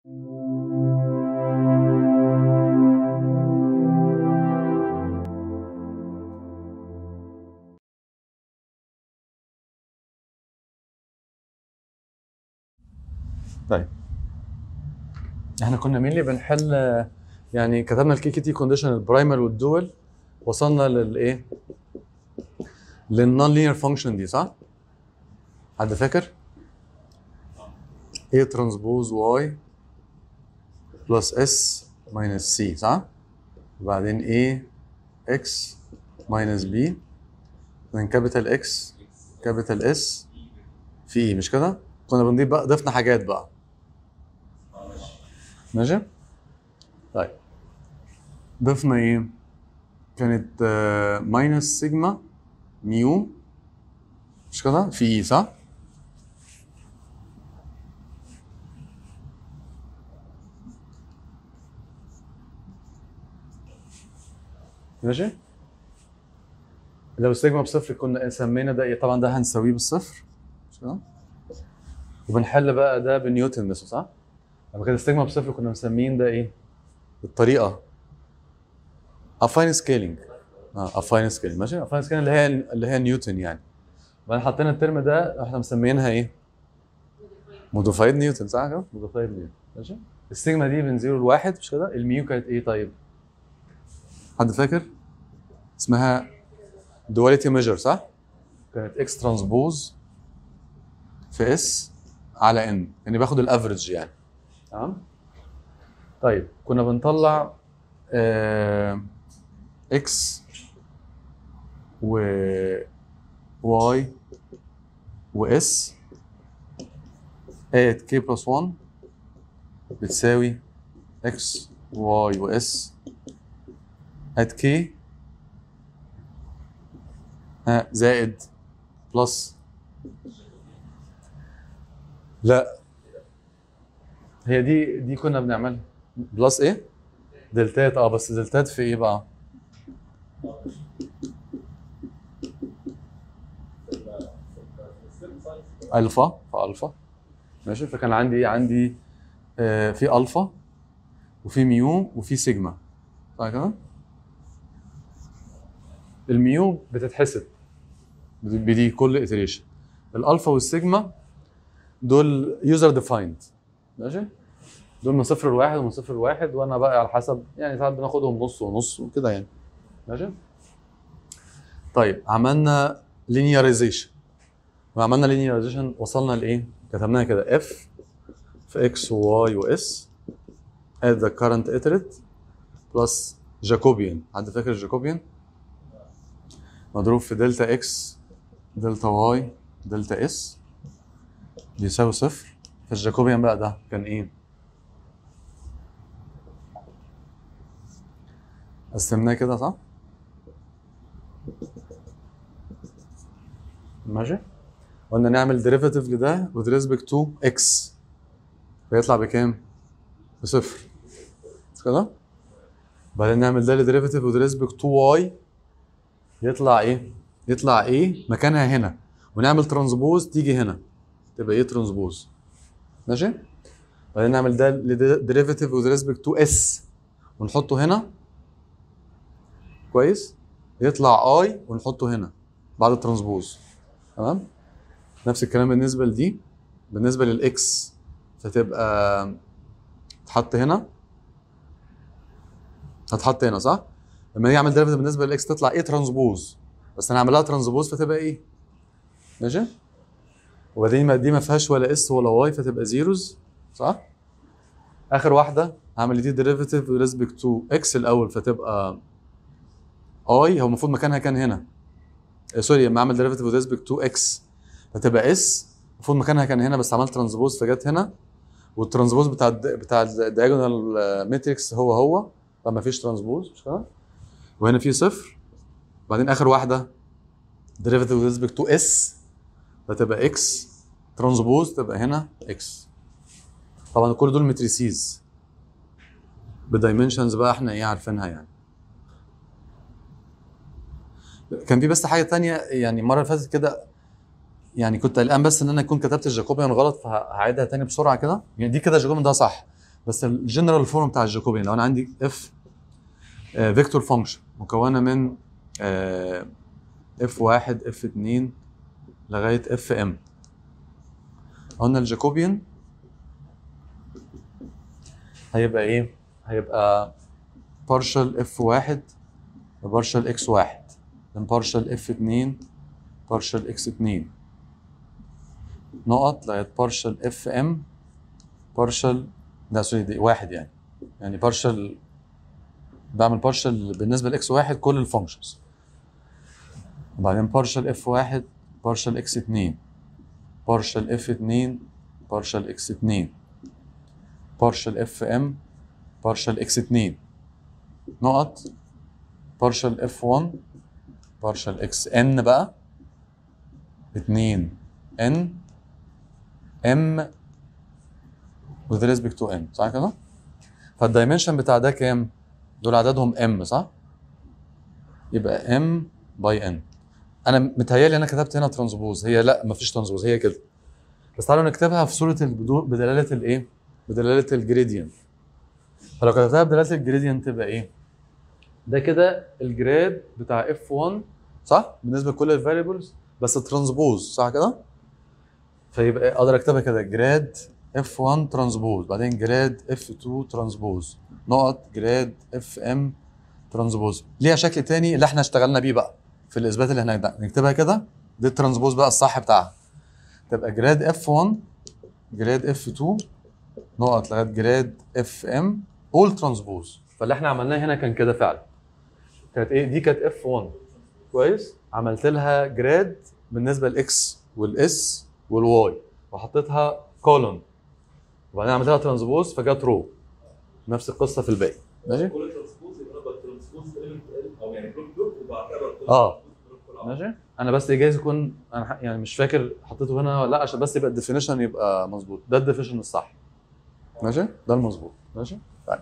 طيب احنا كنا مين اللي بنحل يعني كتبنا الكي كي تي كونديشن البرايمر والدول وصلنا للايه للنون لينير فانكشن دي صح حد فاكر A ترانسبوز Y بلس S ماينس C صح وبعدين A X ماينس B بعدين كابيتال X كابيتال S في E مش كده كنا بنضيف بقى ضفنا حاجات بقى ماشي طيب ضفنا ايه كانت ماينس سيجما ميو مش كده في اي صح ماشي لو السيجما بصفر كنا سمينا ده ايه طبعا ده هنساويه بالصفر مش كده وبنحل بقى ده بنيوتن بس صح لما كان السيجما بصفر كنا مسمين ده ايه الطريقه افاين سكيلينج اه افاين سكيلينج ماشي افاين سكيلينج اللي هي اللي هي نيوتن يعني بعدين حطينا الترم ده احنا مسمينها ايه موديفايد نيوتن صح كده موديفايد نيوتن ماشي السيجما دي من زيرو لواحد مش كده الميو كانت ايه طيب حد فاكر اسمها دواليتي ميجر صح كانت اكس ترانسبوز في اس على ان يعني باخد الافريج يعني تمام طيب كنا بنطلع آه اكس و واي واس ات كي بلس 1 بتساوي اكس واي واس ات كي ها زائد بلس لا هي دي دي كنا بنعملها بلس ايه؟ دلتات اه بس دلتات في ايه بقى؟ الفا فالفا ماشي فكان عندي عندي آه في الفا وفي ميو وفي سيجما صح كده؟ الميو بتتحسب بدي كل اتريشن الالفا والسيجما دول يوزر ديفايند ماشي دول من صفر لواحد ومن صفر لواحد وانا بقى على حسب يعني ساعات بناخدهم نص ونص وكده يعني ماشي طيب عملنا لينياريزيشن وعملنا لينياريزيشن وصلنا لايه؟ كتبناها كده اف في اكس وواي واس at the current iterate plus جاكوبيان حد فاكر الجاكوبيان؟ مضروب في دلتا اكس دلتا واي دلتا اس بيساوي صفر فالجاكوبيان بقى ده كان ايه؟ قسمناه كده صح؟ ماشي؟ قلنا نعمل ديريفاتيف لده with respect to x فيطلع بكام؟ بصفر مش كده؟ بعدين نعمل ده لديريفاتيف with respect to y يطلع ايه؟ يطلع ايه مكانها هنا ونعمل ترانسبوز تيجي هنا تبقى ايه ترانسبوز ماشي؟ بعدين نعمل ده لديريفاتيف with respect to s ونحطه هنا كويس؟ يطلع اي ونحطه هنا بعد الترانسبوز تمام؟ نفس الكلام بالنسبه لدي بالنسبه للاكس فتبقى تحط هنا هتحط هنا صح؟ لما نيجي اعمل ديريفيتيف بالنسبه للاكس تطلع ايه ترانسبوز بس انا هعملها ترانسبوز فتبقى ايه؟ ماشي؟ وبعدين ما دي ما فيهاش ولا اس ولا واي فتبقى زيروز صح؟ اخر واحده هعمل دي ديريفيتيف ريسبكت تو اكس الاول فتبقى اي هو المفروض مكانها كان هنا آه، سوري لما اعمل ديريفيتيف ريسبكت تو اكس فتبقى اس المفروض مكانها كان هنا بس عملت ترانسبوز فجت هنا والترانسبوز بتاع الد... بتاع الدايجونال ماتريكس هو هو فما فيش ترانسبوز مش كده وهنا في صفر بعدين اخر واحده ديريفيتيف ريسبكت تو اس فتبقى اكس ترانسبوز تبقى هنا اكس طبعا كل دول ماتريسيز بالدايمنشنز بقى احنا ايه عارفينها يعني كان في بس حاجه تانية يعني المره اللي فاتت كده يعني كنت قلقان بس ان انا اكون كتبت الجاكوبيان غلط فهعيدها تاني بسرعه كده يعني دي كده الجاكوبيان ده صح بس الجنرال فورم بتاع الجاكوبيان لو انا عندي اف فيكتور فانكشن مكونه من اف واحد اف اتنين لغايه اف ام قلنا الجاكوبيان هيبقى ايه؟ هيبقى partial اف واحد partial اكس واحد then partial اف اتنين partial اكس اتنين نقط لغايه partial اف ام partial ده سوري دي واحد يعني يعني partial بعمل partial بالنسبه لاكس واحد كل الفانكشنز وبعدين partial اف واحد partial اكس اتنين partial اف اتنين partial اكس اتنين partial اف ام partial اكس اتنين نقط partial اف 1 partial اكس ان بقى اتنين ان ام with respect to n صح كده؟ فالدايمنشن بتاع ده كام؟ دول عددهم ام صح؟ يبقى ام باي ان انا متهيألي انا كتبت هنا ترانسبوز هي لا مفيش ترانسبوز هي كده بس تعالوا نكتبها في صوره البدو بدلاله الايه؟ بدلاله الجريدينت فلو كتبتها بدلاله الجريدينت تبقى ايه؟ ده كده الجراد بتاع اف 1 صح؟ بالنسبه لكل الفاريبلز بس ترانسبوز صح كده؟ فيبقى اقدر اكتبها كده جراد اف 1 ترانسبوز بعدين جراد اف 2 ترانسبوز نقط جراد اف ام ترانسبوز ليها شكل تاني اللي احنا اشتغلنا بيه بقى في الاثبات اللي هناك ده نكتبها كده دي الترانسبوز بقى الصح بتاعها تبقى جراد اف 1 جراد اف 2 نقط لغايه جراد اف ام اول ترانسبوز فاللي احنا عملناه هنا كان كده فعلا كانت ايه دي كانت اف 1 كويس عملت لها جراد بالنسبه للاكس والاس والواي وحطيتها كولون وبعدين عملت لها ترانسبوز فجت رو نفس القصه في الباقي ماشي كل ترانسبوز يبقى انا بترانسبوز اليمنت او يعني بلوك بلوك وبعد كده بترانسبوز آه. بلوك كل واحد. ماشي انا بس جايز يكون انا ح- يعني مش فاكر حطيته هنا ولا لا عشان بس يبقى الديفينيشن يبقى مظبوط ده الديفينيشن الصح ماشي ده المظبوط ماشي طيب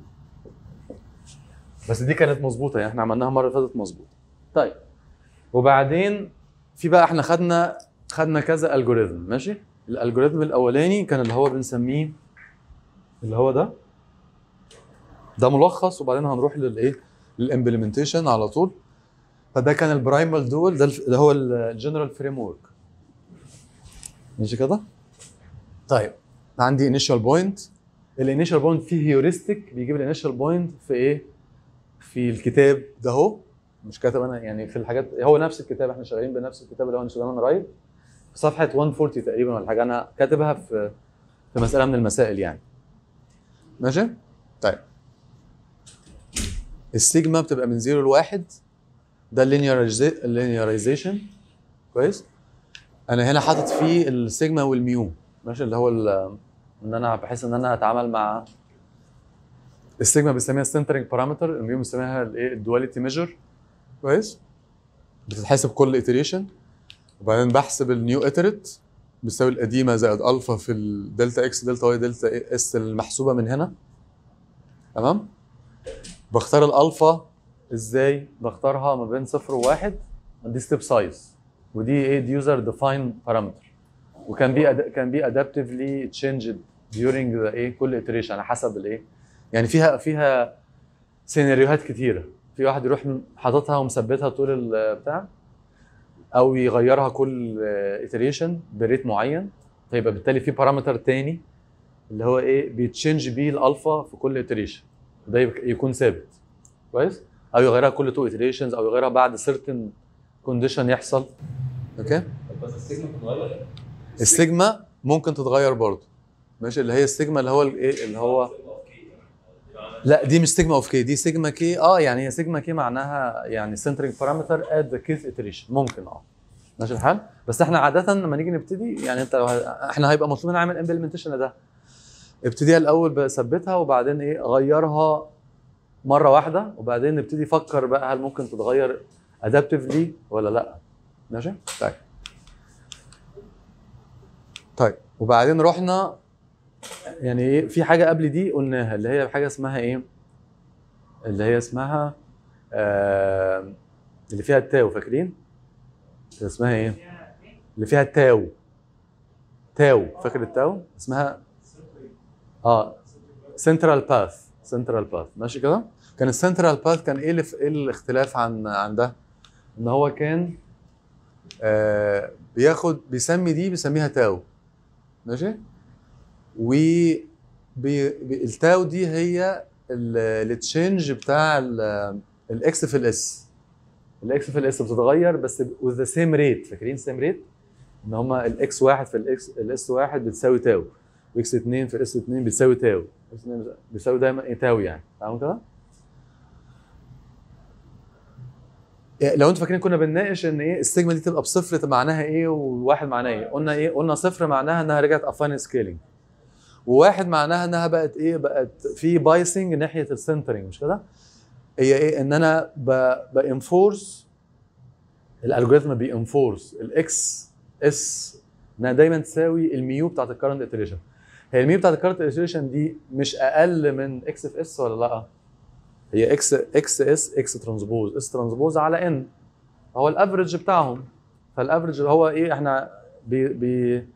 بس دي كانت مظبوطه يعني احنا عملناها المره اللي فاتت مظبوط طيب وبعدين في بقى احنا خدنا خدنا كذا الجوريزم ماشي الالجوريزم الاولاني كان اللي هو بنسميه اللي هو ده ده ملخص وبعدين هنروح للايه للامبلمنتيشن على طول فده كان البرايمال دول ده, الف- ده هو الجنرال فريم ورك ماشي كده طيب عندي انيشال بوينت الانيشال بوينت فيه هيوريستيك بيجيب الانيشال بوينت في ايه في الكتاب ده اهو مش كاتب انا يعني في الحاجات هو نفس الكتاب احنا شغالين بنفس الكتاب اللي هو نشتغل انا رايت في صفحه 140 تقريبا ولا حاجه انا كاتبها في في مساله من المسائل يعني ماشي طيب السيجما بتبقى من 0 ل 1 ده اللينيرايزيشن كويس انا هنا حاطط فيه السيجما والميو ماشي اللي هو ال- ان انا بحيث ان انا اتعامل مع السيجما بنسميها السنترنج بارامتر الميو بنسميها الايه الدواليتي ميجر كويس بتتحسب كل iteration وبعدين بحسب النيو اتريت بتساوي القديمه زائد الفا في الدلتا اكس دلتا واي دلتا اس المحسوبه من هنا تمام بختار الالفا ازاي بختارها ما بين صفر وواحد دي ستيب سايز ودي ايه دي يوزر ديفاين بارامتر وكان بي أد... كان بي ادابتفلي تشينجد during ذا ايه كل iteration على حسب الايه يعني فيها فيها سيناريوهات كتيره في واحد يروح حاططها ومثبتها طول البتاع او يغيرها كل iteration بريت معين فيبقى بالتالي في بارامتر تاني اللي هو ايه بيتشينج بيه الالفا في كل iteration ده يبقى- يكون ثابت كويس او يغيرها كل تو iterations او يغيرها بعد certain condition يحصل اوكي طب بس السيجما بتتغير السيجما ممكن تتغير برضه ماشي اللي هي السيجما اللي هو الايه اللي هو لا دي مش سيجما اوف كي دي سيجما كي اه يعني هي سيجما كي معناها يعني سنترنج بارامتر ات ذا كيث iteration ممكن اه ماشي الحال بس احنا عاده لما نيجي نبتدي يعني انت لو ه- احنا هيبقى مطلوب مننا نعمل امبلمنتيشن لده ابتديها الاول بثبتها وبعدين ايه غيرها مره واحده وبعدين نبتدي نفكر بقى هل ممكن تتغير ادابتفلي ولا لا ماشي طيب طيب وبعدين رحنا يعني ايه في حاجه قبل دي قلناها اللي هي حاجه اسمها ايه اللي هي اسمها آه اللي فيها التاو فاكرين كان اسمها ايه اللي فيها التاو تاو فاكر التاو اسمها اه سنترال باث سنترال باث ماشي كده كان السنترال باث كان ايه الف- ايه الاختلاف عن عن ده ان هو كان آه بياخد بيسمي دي بيسميها تاو ماشي و بي بي التاو دي هي التشينج بتاع الاكس في الاس الاكس في الاس بتتغير بس with the same rate فاكرين same rate ان هما الاكس واحد في الاكس الاس واحد بتساوي تاو واكس 2 في اس 2 بتساوي تاو اس 2 بيساوي دايما ايه تاو يعني فاهموا كده؟ إيه، لو انتوا فاكرين كنا بنناقش ان ايه السيجما دي تبقى بصفر تبقى معناها ايه وواحد معناها ايه؟ قلنا ايه؟ قلنا صفر معناها انها رجعت افاين سكيلينج وواحد معناها انها بقت ايه؟ بقت في بايسنج ناحيه السنترنج مش كده؟ هي ايه؟ ان انا بانفورس الالجوريثم بينفورس الاكس اس انها دايما تساوي الميو بتاعت الكرنت اتريشن هي الميو بتاعت الكرنت اتريشن دي مش اقل من اكس في اس ولا لا؟ هي اكس اكس اس اكس ترانسبوز اس ترانسبوز على ان هو الافرج بتاعهم فالافرج اللي هو ايه احنا بي بي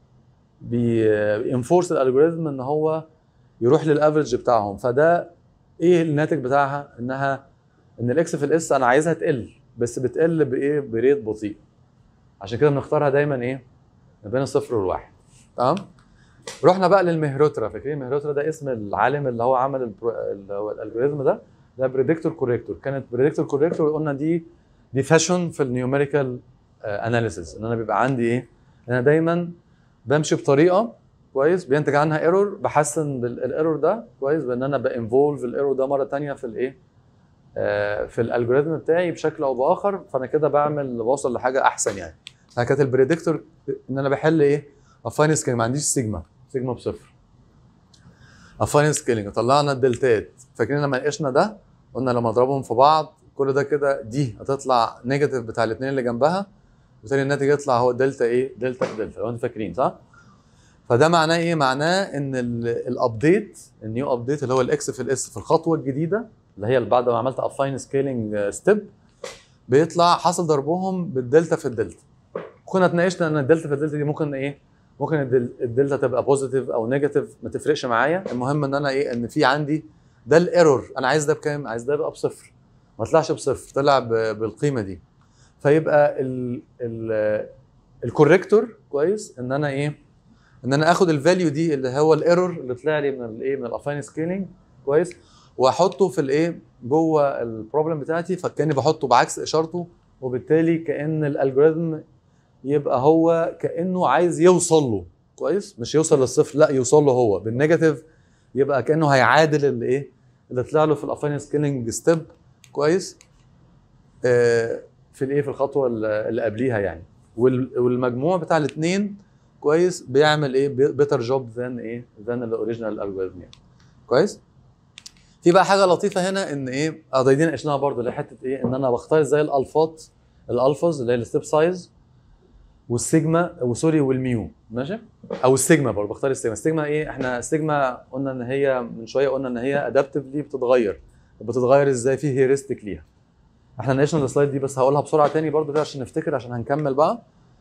بي انفورس الالجوريثم ان هو يروح للافرج بتاعهم فده ايه الناتج بتاعها انها ان الاكس في الاس انا عايزها تقل بس بتقل بايه بريت بطيء عشان كده بنختارها دايما ايه ما بين الصفر والواحد تمام رحنا بقى للمهروترا فاكرين المهروترا ده اسم العالم اللي هو عمل البرو... اللي هو الالجوريزم ده ده بريدكتور كوريكتور كانت بريدكتور كوريكتور قلنا دي دي فاشن في النيوميريكال اناليسيس ان انا بيبقى عندي ايه انا دايما بمشي بطريقه كويس بينتج عنها ايرور بحسن بالايرور ده كويس بان انا بانفولف الايرور ده مره تانية في الايه آه، في الالجوريزم بتاعي بشكل او باخر فانا كده بعمل بوصل لحاجه احسن يعني كانت البريدكتور ان انا بحل ايه افاين سكيلينج ما عنديش سيجما سيجما بصفر افاين سكيلينج طلعنا الدلتات فاكرين لما ناقشنا ده قلنا لما اضربهم في بعض كل ده كده دي هتطلع نيجاتيف بتاع الاثنين اللي جنبها وبالتالي الناتج يطلع هو دلتا ايه دلتا في دلتا لو انتوا فاكرين صح فده معناه ايه معناه ان الابديت النيو ابديت اللي هو الاكس في الاس في الخطوه الجديده اللي هي اللي بعد ما عملت افاين سكيلينج ستيب بيطلع حاصل ضربهم بالدلتا في الدلتا كنا اتناقشنا ان الدلتا في الدلتا دي ممكن ايه ممكن الدل- الدلتا تبقى بوزيتيف او نيجاتيف ما تفرقش معايا المهم ان انا ايه ان في عندي ده الايرور انا عايز ده بكام عايز ده يبقى بصفر ما طلعش بصفر طلع ب- بالقيمه دي فيبقى ال ال الكوريكتور كويس ان انا ايه ان انا اخد الفاليو دي اللي هو الايرور اللي طلع لي من الايه من الافاين سكيلينج كويس واحطه في الايه جوه البروبلم بتاعتي فكاني بحطه بعكس اشارته وبالتالي كان الالجوريثم يبقى هو كانه عايز يوصل له كويس مش يوصل للصفر لا يوصل له هو بالنيجاتيف يبقى كانه هيعادل اللي ايه اللي طلع له في الافاين سكيلينج ستيب كويس آه في الايه في الخطوه اللي اللي قبليها يعني وال- والمجموع بتاع الاثنين كويس بيعمل ايه بيتر جوب ذان ايه ذان الاوريجينال الجوريزم يعني كويس في بقى حاجه لطيفه هنا ان ايه اه ده دي ناقشناها برضه اللي هي حته ايه ان انا بختار ازاي الالفات الالفاز اللي هي الستيب سايز والسيجما وسوري والميو ماشي او السيجما برضه بختار السيجما السيجما ايه احنا السيجما قلنا ان هي من شويه قلنا ان هي ادابتفلي بتتغير بتتغير ازاي في هيرستيك ليها احنا ناقشنا السلايد دي بس هقولها بسرعه تاني برضه كده عشان نفتكر عشان هنكمل بقى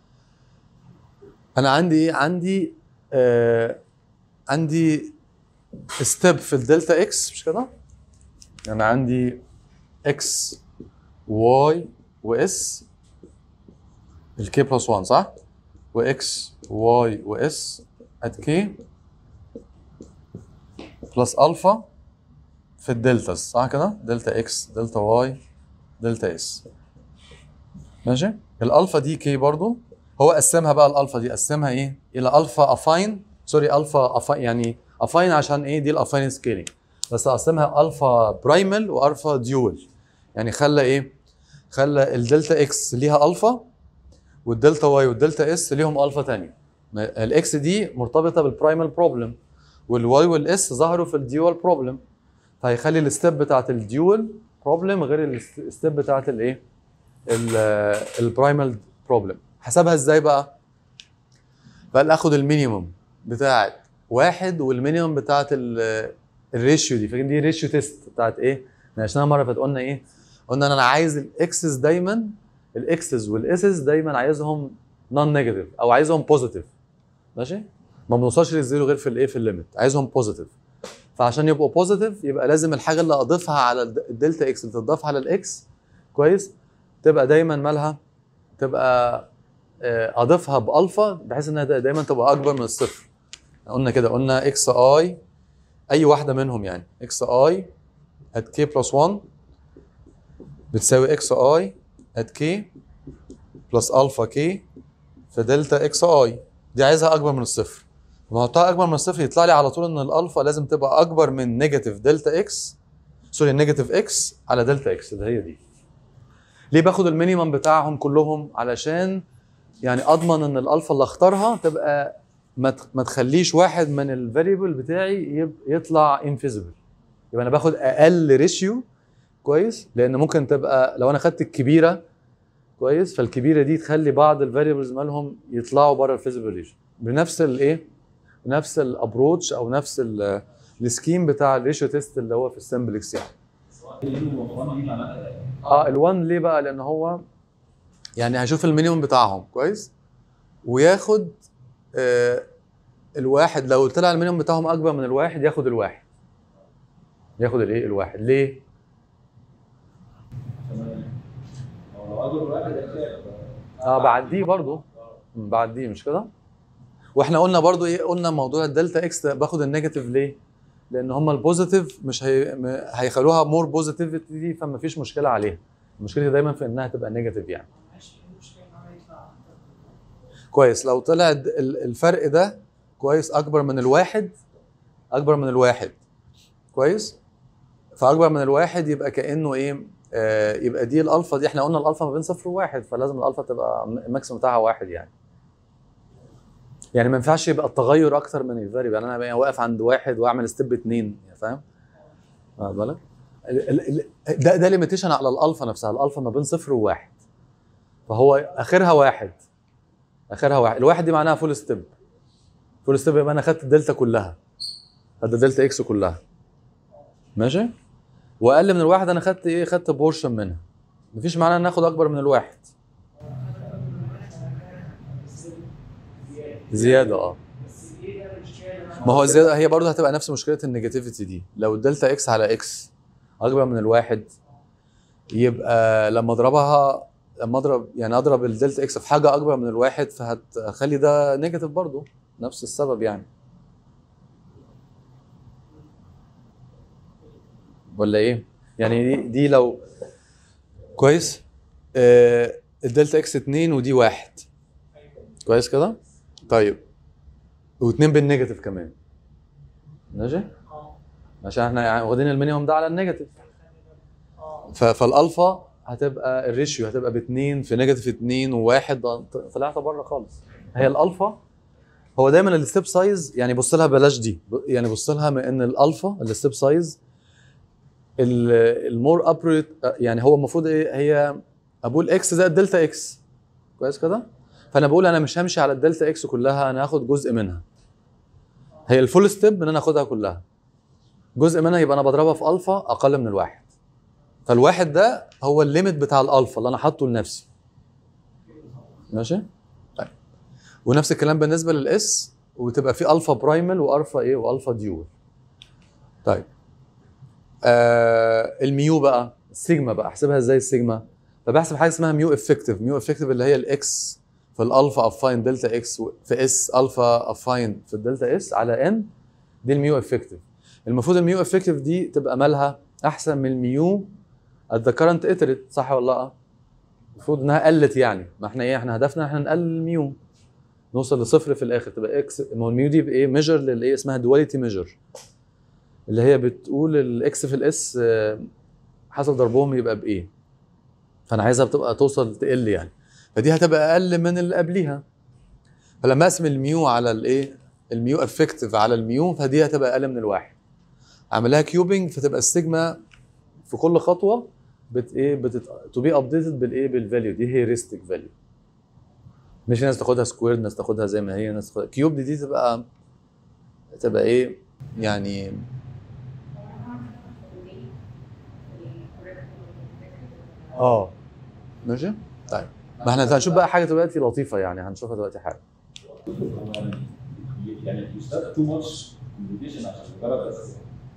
انا عندي ايه عندي آه عندي ستيب في الدلتا اكس مش كده انا عندي اكس واي واس الكي بلس 1 صح واكس واي واس ات كي بلس الفا في الدلتاز صح كده دلتا اكس دلتا واي دلتا اس ماشي الالفا دي كي برضو هو قسمها بقى الالفا دي قسمها ايه الى الفا افاين سوري الفا افاين يعني افاين عشان ايه دي الافاين سكيلينج بس قسمها الفا برايمال والفا ديول يعني خلى ايه خلى الدلتا اكس ليها الفا والدلتا واي والدلتا اس ليهم الفا تانية ما- الاكس دي مرتبطه بالبرايمال بروبلم والواي والاس ظهروا في الديول بروبلم فهيخلي الستيب بتاعت الديول بروبلم غير الستيب بتاعت الايه البرايمال بروبلم حسبها ازاي بقى بقى اخد المينيموم بتاعت واحد والمينيموم بتاعت ال- الريشيو دي فاكرين دي ريشيو تيست بتاعت ايه ناقشناها مره فاتت قلنا ايه قلنا ان انا عايز الاكسس دايما الاكسس والاسس دايما عايزهم نون نيجاتيف او عايزهم بوزيتيف ماشي ما بنوصلش للزيرو غير في الايه في الليميت عايزهم بوزيتيف فعشان يبقوا بوزيتيف يبقى لازم الحاجه اللي اضيفها على الد- الدلتا اكس اللي تضاف على الاكس كويس تبقى دايما مالها تبقى آه، اضيفها بالفا بحيث انها دا- دايما تبقى اكبر من الصفر قلنا كده قلنا اكس اي اي واحده منهم يعني اكس اي at k plus 1 بتساوي اكس اي at k بلس الفا كي في دلتا اكس اي دي عايزها اكبر من الصفر لما احطها اكبر من الصفر يطلع لي على طول ان الالفا لازم تبقى اكبر من نيجاتيف دلتا اكس سوري نيجاتيف اكس على دلتا اكس اللي هي دي ليه باخد المينيمم بتاعهم كلهم علشان يعني اضمن ان الالفا اللي اختارها تبقى ما ت- ما تخليش واحد من الفاريبل بتاعي يب- يطلع انفيزبل يبقى انا باخد اقل ريشيو كويس لان ممكن تبقى لو انا خدت الكبيره كويس فالكبيره دي تخلي بعض الفاريبلز مالهم يطلعوا بره الفيزبل ريشيو بنفس الايه بنفس الابروتش او نفس ال- السكيم بتاع الريشيو تيست اللي هو في السمبلكس يعني اه ال1 ليه بقى لان هو يعني هيشوف المينيموم بتاعهم كويس وياخد آه الواحد لو طلع المينيموم بتاعهم اكبر من الواحد ياخد الواحد ياخد الايه الواحد ليه لو اكبر واحد هيتشاف اه بعديه برضو مم، بعديه مش كده واحنا قلنا برضو ايه قلنا موضوع الدلتا اكس ده باخد النيجاتيف ليه لان هم البوزيتيف مش هي... م- هيخلوها مور بوزيتيفيتي فما فيش مشكله عليها المشكله دايما في انها تبقى نيجاتيف يعني كويس لو طلع الد- ال- الفرق ده كويس اكبر من الواحد اكبر من الواحد كويس فاكبر من الواحد يبقى كانه ايه آه يبقى دي الالفا دي احنا قلنا الالفا ما بين صفر وواحد فلازم الالفا تبقى م- الماكسيمم بتاعها واحد يعني يعني ما ينفعش يبقى التغير اكتر من الفاريبل يعني انا بقى واقف عند واحد واعمل ستيب اتنين يعني فاهم؟ واخد بالك؟ ال- ال- ال- ده ده ليميتيشن على الالفا نفسها الالفا ما بين صفر وواحد فهو اخرها واحد اخرها واحد الواحد دي معناها فول ستيب فول ستيب يبقى انا خدت الدلتا كلها خدت الدلتا اكس كلها ماشي واقل من الواحد انا خدت ايه خدت بورشن منها مفيش معنى ان اخد اكبر من الواحد زياده اه ما هو الزياده هي برضه هتبقى نفس مشكله النيجاتيفيتي دي لو الدلتا اكس على اكس اكبر من الواحد يبقى لما اضربها لما اضرب يعني اضرب الدلتا اكس في حاجه اكبر من الواحد فهتخلي ده نيجاتيف برضه نفس السبب يعني ولا ايه؟ يعني دي, دي لو كويس آه الدلتا اكس 2 ودي واحد كويس كده؟ طيب واثنين بالنيجاتيف كمان ماشي؟ عشان احنا يعني واخدين المينيموم ده على النيجاتيف ف- فالالفا هتبقى الريشيو هتبقى باثنين في نيجاتيف اثنين وواحد ده ط- طلعت بره خالص هي الالفا هو دايما الستيب سايز يعني بص لها بلاش دي ب- يعني بص لها من ان الالفا الستيب سايز المور ابريت يعني هو المفروض ايه هي بقول اكس زائد دلتا اكس كويس كده فانا بقول انا مش همشي على الدلتا اكس كلها انا هاخد جزء منها هي الفول ستيب ان انا اخدها كلها جزء منها يبقى انا بضربها في الفا اقل من الواحد فالواحد ده هو الليميت بتاع الالفا اللي انا حاطه لنفسي ماشي طيب ونفس الكلام بالنسبه للاس وتبقى في الفا برايمال والفا ايه والفا ديول طيب آه الميو بقى السيجما بقى احسبها ازاي السيجما فبحسب حاجه اسمها ميو افكتيف ميو افكتيف اللي هي الاكس في الالفا افاين دلتا اكس في اس الفا افاين في الدلتا اس على ان دي الميو افكتيف المفروض الميو افكتيف دي تبقى مالها احسن من الميو at the current iterate صح ولا لا؟ المفروض انها قلت يعني ما احنا ايه احنا هدفنا احنا نقلل الميو نوصل لصفر في الاخر تبقى اكس ما هو الميو دي بايه ميجر للايه اسمها دواليتي ميجر اللي هي بتقول الاكس في الاس آه، حسب ضربهم يبقى بايه فانا عايزها بتبقى توصل تقل يعني فدي هتبقى اقل من اللي قبليها فلما اقسم الميو على الايه الميو افكتيف على الميو فدي هتبقى اقل من الواحد اعملها كيوبنج فتبقى السيجما في كل خطوه بت ايه بتت تو بي ابديتد بالايه بالفاليو دي هيرستيك فاليو مش ناس تاخدها سكوير ناس تاخدها زي ما هي ناس تاخدها كيوب دي, دي تبقى تبقى ايه يعني اه ماشي طيب ما احنا هنشوف بقى حاجه دلوقتي لطيفه يعني هنشوفها دلوقتي حاجه يعني يستخدم تو ماتش كومبيتيشن عشان تجرب بس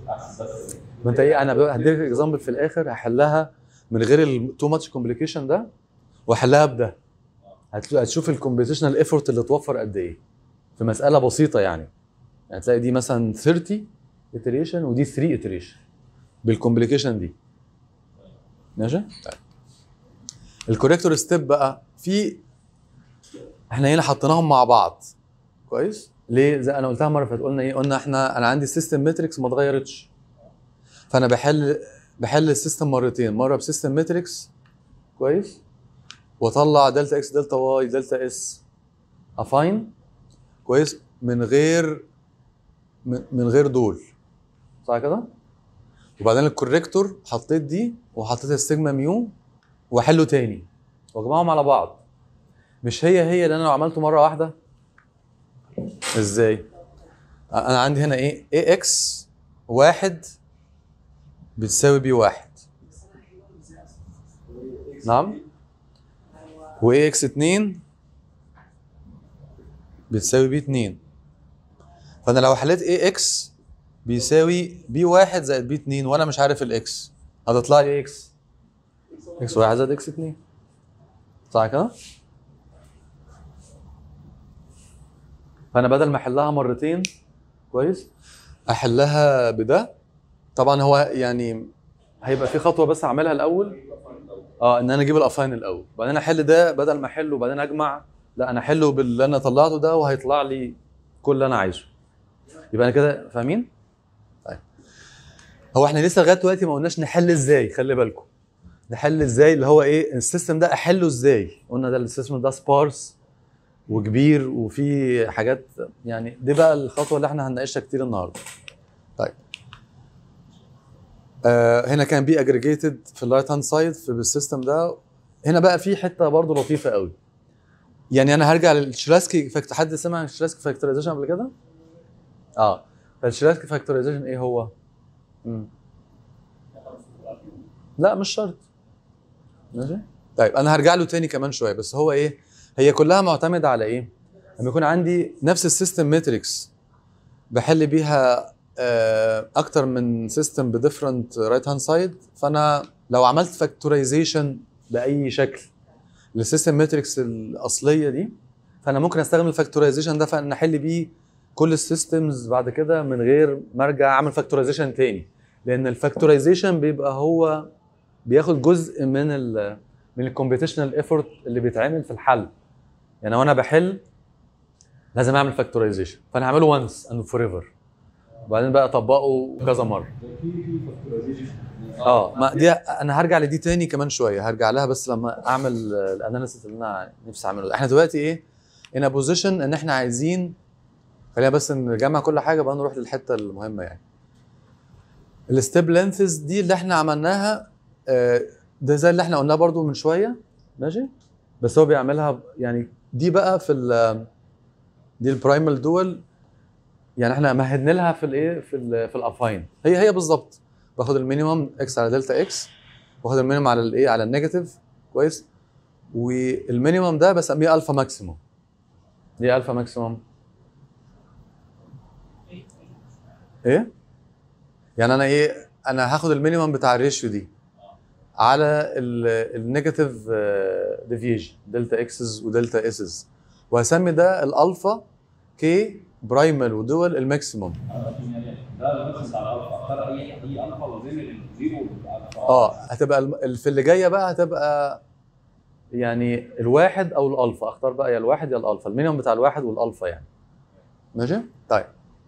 احسن ما انت ايه انا بقى هديك اكزامبل في الاخر هحلها من غير التو ماتش كومبليكيشن ده واحلها بده هت- هتشوف الكومبيتيشنال ايفورت اللي اتوفر قد ايه في مساله بسيطه يعني يعني تلاقي دي مثلا 30 iteration ودي 3 iteration بالكومبليكيشن دي ماشي طيب الكوريكتور ستيب بقى في احنا هنا حطيناهم مع بعض كويس ليه زي انا قلتها مره اللي فاتت قلنا ايه قلنا احنا انا عندي سيستم ماتريكس ما اتغيرتش فانا بحل بحل السيستم مرتين مره بسيستم ماتريكس كويس واطلع دلتا اكس دلتا واي دلتا اس افاين كويس من غير من من غير دول صح كده وبعدين الكوريكتور حطيت دي وحطيت السيجما ميو واحله تاني واجمعهم على بعض مش هي هي اللي انا لو عملته مره واحده ازاي انا عندي هنا ايه اي اكس واحد بتساوي بي واحد نعم و اي اكس اتنين بتساوي بي اتنين فانا لو حليت اي اكس بيساوي بي واحد زائد بي اتنين وانا مش عارف الاكس هتطلع لي اكس اكس واحد زائد اكس اتنين صح كده؟ فانا بدل ما احلها مرتين كويس احلها بده طبعا هو يعني هيبقى في خطوه بس اعملها الاول اه ان انا اجيب الافاين الاول بعدين احل ده بدل ما احله وبعدين اجمع لا انا احله باللي انا طلعته ده وهيطلع لي كل اللي انا عايزه يبقى انا كده فاهمين طيب هو احنا لسه لغايه دلوقتي ما قلناش نحل ازاي خلي بالكم نحل ازاي اللي هو ايه السيستم ده احله ازاي قلنا ده السيستم ده سبارس وكبير وفي حاجات يعني دي بقى الخطوه اللي احنا هنناقشها كتير النهارده طيب آه هنا كان بي اجريجيتد في الرايت هاند سايد في السيستم ده هنا بقى في حته برضو لطيفه قوي يعني انا هرجع للشراسكي فاكت حد سمع عن الشراسكي فاكتورايزيشن قبل كده اه فالشراسكي فاكتورايزيشن ايه هو مم. لا مش شرط ماشي طيب انا هرجع له تاني كمان شويه بس هو ايه هي كلها معتمده على ايه لما يكون عندي نفس السيستم ماتريكس بحل بيها آه، اكتر من سيستم بديفرنت رايت هاند سايد فانا لو عملت فاكتورايزيشن باي شكل للسيستم ماتريكس الاصليه دي فانا ممكن استخدم الفاكتورايزيشن ده فان احل بيه كل السيستمز بعد كده من غير ما ارجع اعمل فاكتورايزيشن تاني لان الفاكتورايزيشن بيبقى هو بياخد جزء من ال من الكومبيتيشنال ايفورت اللي بيتعمل في الحل يعني وانا بحل لازم اعمل فاكتورايزيشن فانا هعمله وانس اند فور ايفر وبعدين بقى اطبقه كذا مره اه ما دي انا هرجع لدي تاني كمان شويه هرجع لها بس لما اعمل الاناليسيس اللي انا نفسي اعمله ده. احنا دلوقتي ايه ان بوزيشن ان احنا عايزين خلينا بس نجمع كل حاجه بقى نروح للحته المهمه يعني الستيب لينثز دي اللي احنا عملناها آه، ده زي اللي احنا قلناه برضو من شويه ماشي بس هو بيعملها ب- يعني دي بقى في ال دي البرايمال دول يعني احنا مهدنا لها في الايه في ال في الافاين هي هي بالظبط باخد المينيمم اكس على دلتا اكس واخد المينيمم على الايه على النيجاتيف كويس والمينيمم ده بسميه الفا ماكسيموم ليه الفا ماكسيموم ايه يعني انا ايه انا هاخد المينيمم بتاع الريشيو دي على النيجاتيف ديفيجن دلتا اكسز ودلتا اسز وهسمي ده الالفا كي برايمال ودول الماكسيموم ده الميثود بتاع الالفا اختار اي اي الفا ما بين الزيرو والالفا اه هتبقى الم- ال- في اللي جايه بقى هتبقى يعني الواحد او الالفا اختار بقى يا الواحد يا الالفا المينيمم بتاع الواحد والالفا يعني ماشي طيب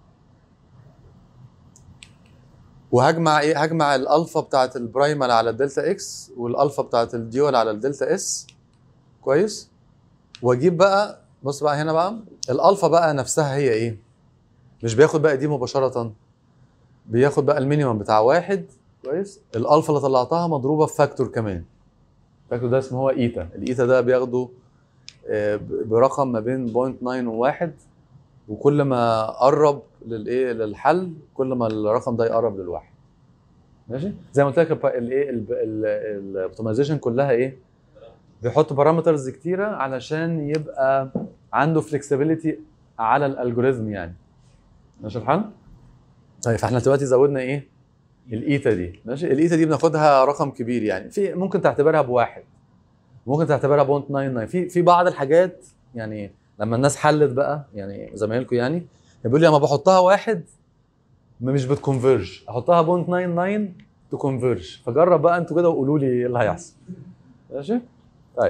وهجمع ايه هجمع الالفا بتاعت البرايمال على الدلتا اكس والالفا بتاعت الديول على الدلتا اس كويس واجيب بقى بص بقى هنا بقى الالفا بقى نفسها هي ايه مش بياخد بقى دي مباشره بياخد بقى المينيمم بتاع واحد كويس الالفا اللي طلعتها مضروبه في فاكتور كمان فاكتور ده اسمه هو ايتا الايتا ده بياخده آه، ب- برقم ما بين 0.9 و1 وكل ما قرب للايه للحل كل ما الرقم ده يقرب للواحد ماشي زي ما قلت لك الب- الايه الاوبتمايزيشن كلها ايه بيحط بارامترز كتيره علشان يبقى عنده فلكسبيليتي على الالجوريزم يعني ماشي الحال طيب فاحنا دلوقتي زودنا ايه الايتا دي ماشي الايتا دي بناخدها رقم كبير يعني في ممكن تعتبرها بواحد ممكن تعتبرها بونت 99 في في بعض الحاجات يعني لما الناس حلت بقى يعني زمايلكم يعني بيقول لي لما بحطها واحد ما مش بتكونفيرج احطها بونت 99 تكونفيرج فجرب بقى انتوا كده وقولوا لي ايه اللي هيحصل ماشي طيب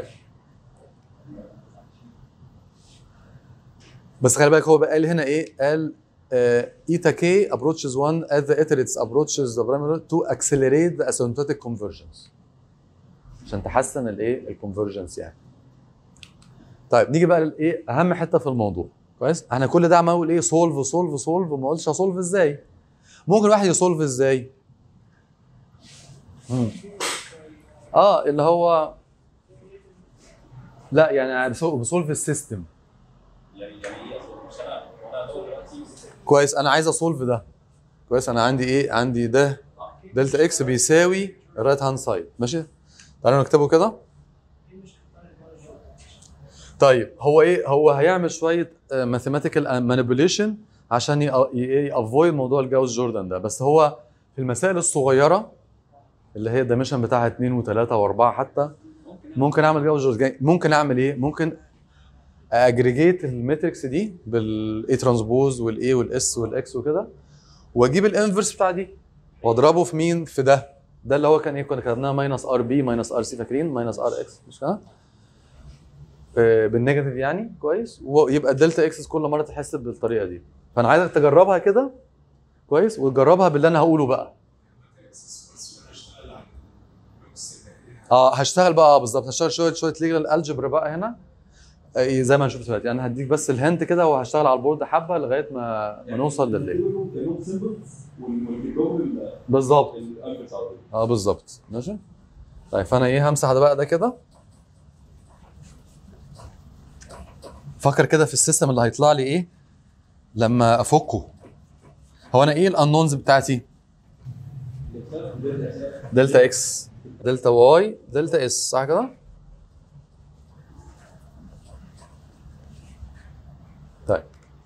بس خلي بالك هو بقى قال هنا ايه قال ايتا كي approaches one as the iterates approaches the primary to accelerate the asymptotic convergence عشان تحسن الايه الكونفرجنس يعني طيب نيجي بقى للايه اهم حته في الموضوع كويس احنا كل ده عمال اقول ايه سولف سولف سولف وما قلتش هسولف ازاي ممكن واحد يسولف ازاي مم. اه اللي هو لا يعني بسولف السيستم يعني يعني ايه اصلا مش انا وانا دلوقتي كويس انا عايز اسولف ده كويس انا عندي ايه عندي ده دلتا اكس بيساوي الرايت هاند سايد ماشي تعالوا نكتبه كده طيب هو ايه هو هيعمل شويه ماثيماتيكال مانيبيوليشن عشان يافويد موضوع الجاوس جوردن ده بس هو في المسائل الصغيره اللي هي الدايمنشن بتاعها 2 و3 و4 حتى ممكن اعمل جاوس جوردن ممكن اعمل ايه ممكن اجريجيت الماتريكس دي بالاي ترانسبوز والاي والاس والاكس وكده واجيب الانفرس بتاع دي واضربه في مين في ده ده اللي هو كان ايه كنا كتبناها ماينس ار بي ماينس ار سي فاكرين ماينس ار اكس مش كده آه، بالنيجاتيف يعني كويس ويبقى الدلتا اكس كل مره تحسب بالطريقه دي فانا عايزك تجربها كده كويس وتجربها باللي انا هقوله بقى اه هشتغل بقى اه بالظبط هشتغل شويه شويه ليجل الجبر بقى هنا آه، زي ما هنشوف دلوقتي انا هديك بس الهنت كده وهشتغل على البورد حبه لغايه ما ما نوصل للي كانهم سيمبلز ونجيب بالظبط الالفبت على طول اه بالظبط ماشي طيب فانا ايه همسح ده بقى ده كده فكر كده في السيستم اللي هيطلع لي ايه لما افكه هو انا ايه الانونز بتاعتي دلتا اكس دلتا واي دلتا اس صح كده طيب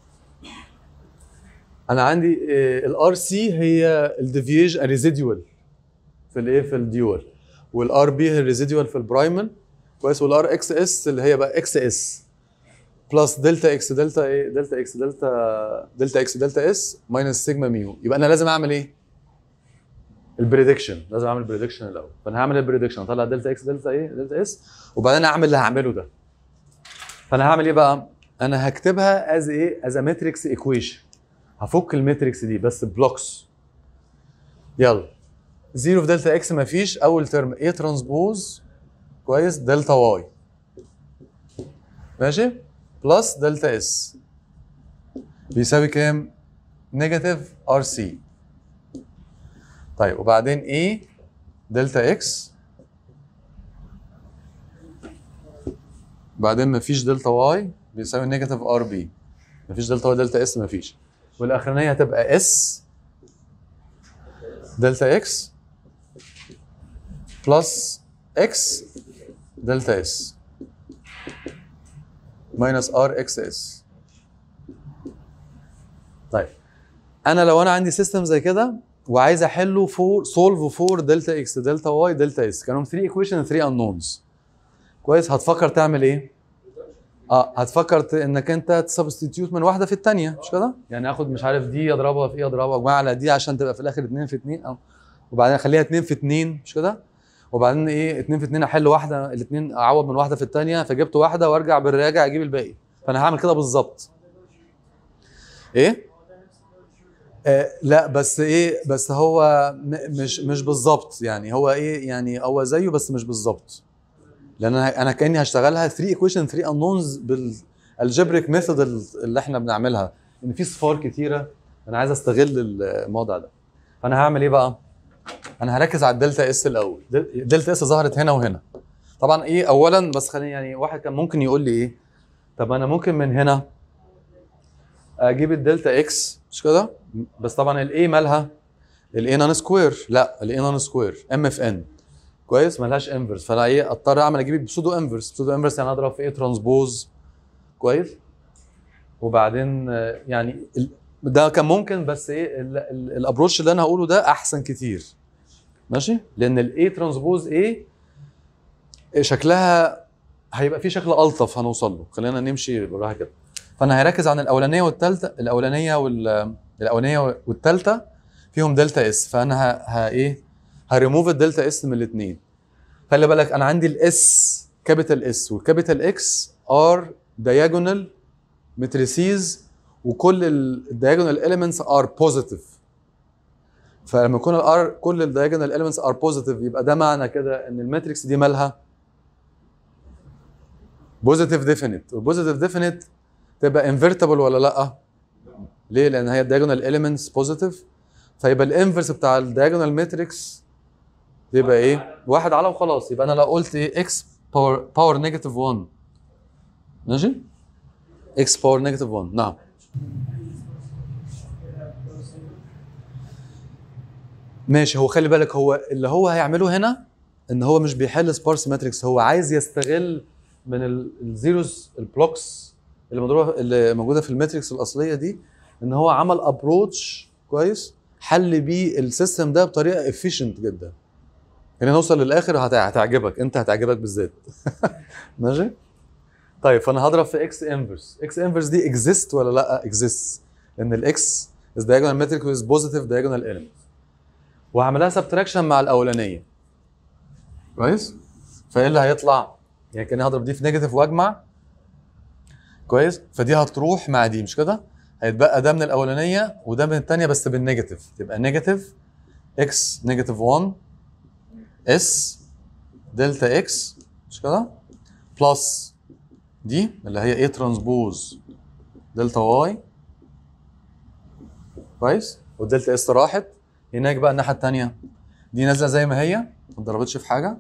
انا عندي الار سي هي الديفيج الريزيديوال في الايه في الديول والار بي هي الريزيديوال في البرايمال كويس والار اكس اس اللي هي بقى اكس اس بلس دلتا اكس دلتا ايه دلتا اكس دلتا دلتا اكس دلتا اس ماينس سيجما ميو يبقى انا لازم اعمل ايه؟ البريدكشن لازم اعمل البريدكشن الاول فانا هعمل البريدكشن اطلع دلتا اكس دلتا ايه دلتا اس وبعدين اعمل اللي هعمله ده فانا هعمل ايه بقى؟ انا هكتبها از ايه؟ از ماتريكس ايكويشن هفك الماتريكس دي بس بلوكس يلا زيرو في دلتا اكس مفيش اول ترم ايه ترانسبوز كويس دلتا واي ماشي بلس دلتا اس بيساوي كام؟ نيجاتيف ار سي طيب وبعدين ايه دلتا اكس بعدين مفيش دلتا واي بيساوي نيجاتيف ار بي مفيش دلتا واي دلتا اس مفيش والاخرانيه هتبقى اس دلتا اكس بلس اكس دلتا اس ماينس ار اكس اس طيب انا لو انا عندي سيستم زي كده وعايز احله فور سولف فور دلتا اكس دلتا واي دلتا اس كانوا 3 ايكويشن 3 انونز كويس هتفكر تعمل ايه؟ اه هتفكر ت- انك انت تسبستيتيوت من واحده في الثانيه مش كده؟ يعني اخد مش عارف دي اضربها في ايه اضربها اجمع على دي عشان تبقى في الاخر 2 في 2 او وبعدين اخليها 2 في 2 مش كده؟ وبعدين ايه 2 في 2 احل واحده الاثنين اعوض من واحده في الثانيه فجبت واحده وارجع بالراجع اجيب الباقي فانا هعمل كده بالظبط ايه؟ آه لا بس ايه بس هو م- مش مش بالظبط يعني هو ايه يعني هو زيه بس مش بالظبط لان انا انا كاني هشتغلها 3 ايكويشن 3 انونز بالالجبريك ميثود اللي احنا بنعملها ان في صفار كتيره انا عايز استغل الموضوع ده فانا هعمل ايه بقى انا هركز على الدلتا اس الاول دل- دلتا اس ظهرت هنا وهنا طبعا ايه اولا بس خليني يعني واحد كان ممكن يقول لي ايه طب انا ممكن من هنا اجيب الدلتا اكس مش كده بس طبعا الاي مالها الاي نون سكوير لا الاي نون سكوير ام اف ان كويس مالهاش انفرس فانا ايه اضطر اعمل اجيب بسودو انفرس بسودو انفرس يعني اضرب في ايه ترانسبوز كويس وبعدين آه، يعني ال- ده كان ممكن بس ايه الابروتش اللي انا هقوله ده احسن كتير ماشي لان الاي ترانسبوز ايه شكلها هيبقى في شكل الطف هنوصل له خلينا نمشي بالراحه كده فانا هركز عن الاولانيه والثالثه الاولانيه وال الاولانيه والثالثه فيهم دلتا اس فانا ه... ه... ايه هريموف الدلتا اس من الاثنين خلي بالك انا عندي الاس كابيتال اس والكابيتال اكس ار diagonal متريسيز وكل الدياجونال اليمنتس ار بوزيتيف فلما يكون الار كل الدياجونال اليمنتس ار بوزيتيف يبقى ده معنى كده ان الماتريكس دي مالها بوزيتيف ديفينيت والبوزيتيف ديفينيت تبقى انفيرتبل ولا لا ليه لان هي الدياجونال اليمنتس بوزيتيف فيبقى الانفرس بتاع الدياجونال ماتريكس يبقى ايه واحد على وخلاص يبقى انا لو قلت ايه اكس باور باور نيجاتيف 1 ماشي اكس باور نيجاتيف 1 نعم ماشي هو خلي بالك هو اللي هو هيعمله هنا ان هو مش بيحل سبارس ماتريكس هو عايز يستغل من ال- الزيروز البلوكس اللي مضروبه اللي موجوده في الماتريكس الاصليه دي ان هو عمل ابروتش كويس حل بيه السيستم ده بطريقه افيشنت جدا يعني نوصل للاخر هت- هتعجبك انت هتعجبك بالذات ماشي طيب فانا هضرب في اكس انفرس اكس انفرس دي اكزيست ولا لا اكزيست لان الاكس از diagonal matrix with positive diagonal element وهعملها سبتراكشن مع الاولانيه كويس فايه اللي هيطلع يعني كاني هضرب دي في نيجاتيف واجمع كويس فدي هتروح مع دي مش كده هيتبقى ده من الاولانيه وده من الثانيه بس بالنيجاتيف تبقى نيجاتيف اكس نيجاتيف 1 اس دلتا اكس مش كده بلس دي اللي هي ايه ترانسبوز دلتا واي كويس والدلتا اس راحت هناك بقى الناحيه الثانيه دي نازله زي ما هي ما اتضربتش في حاجه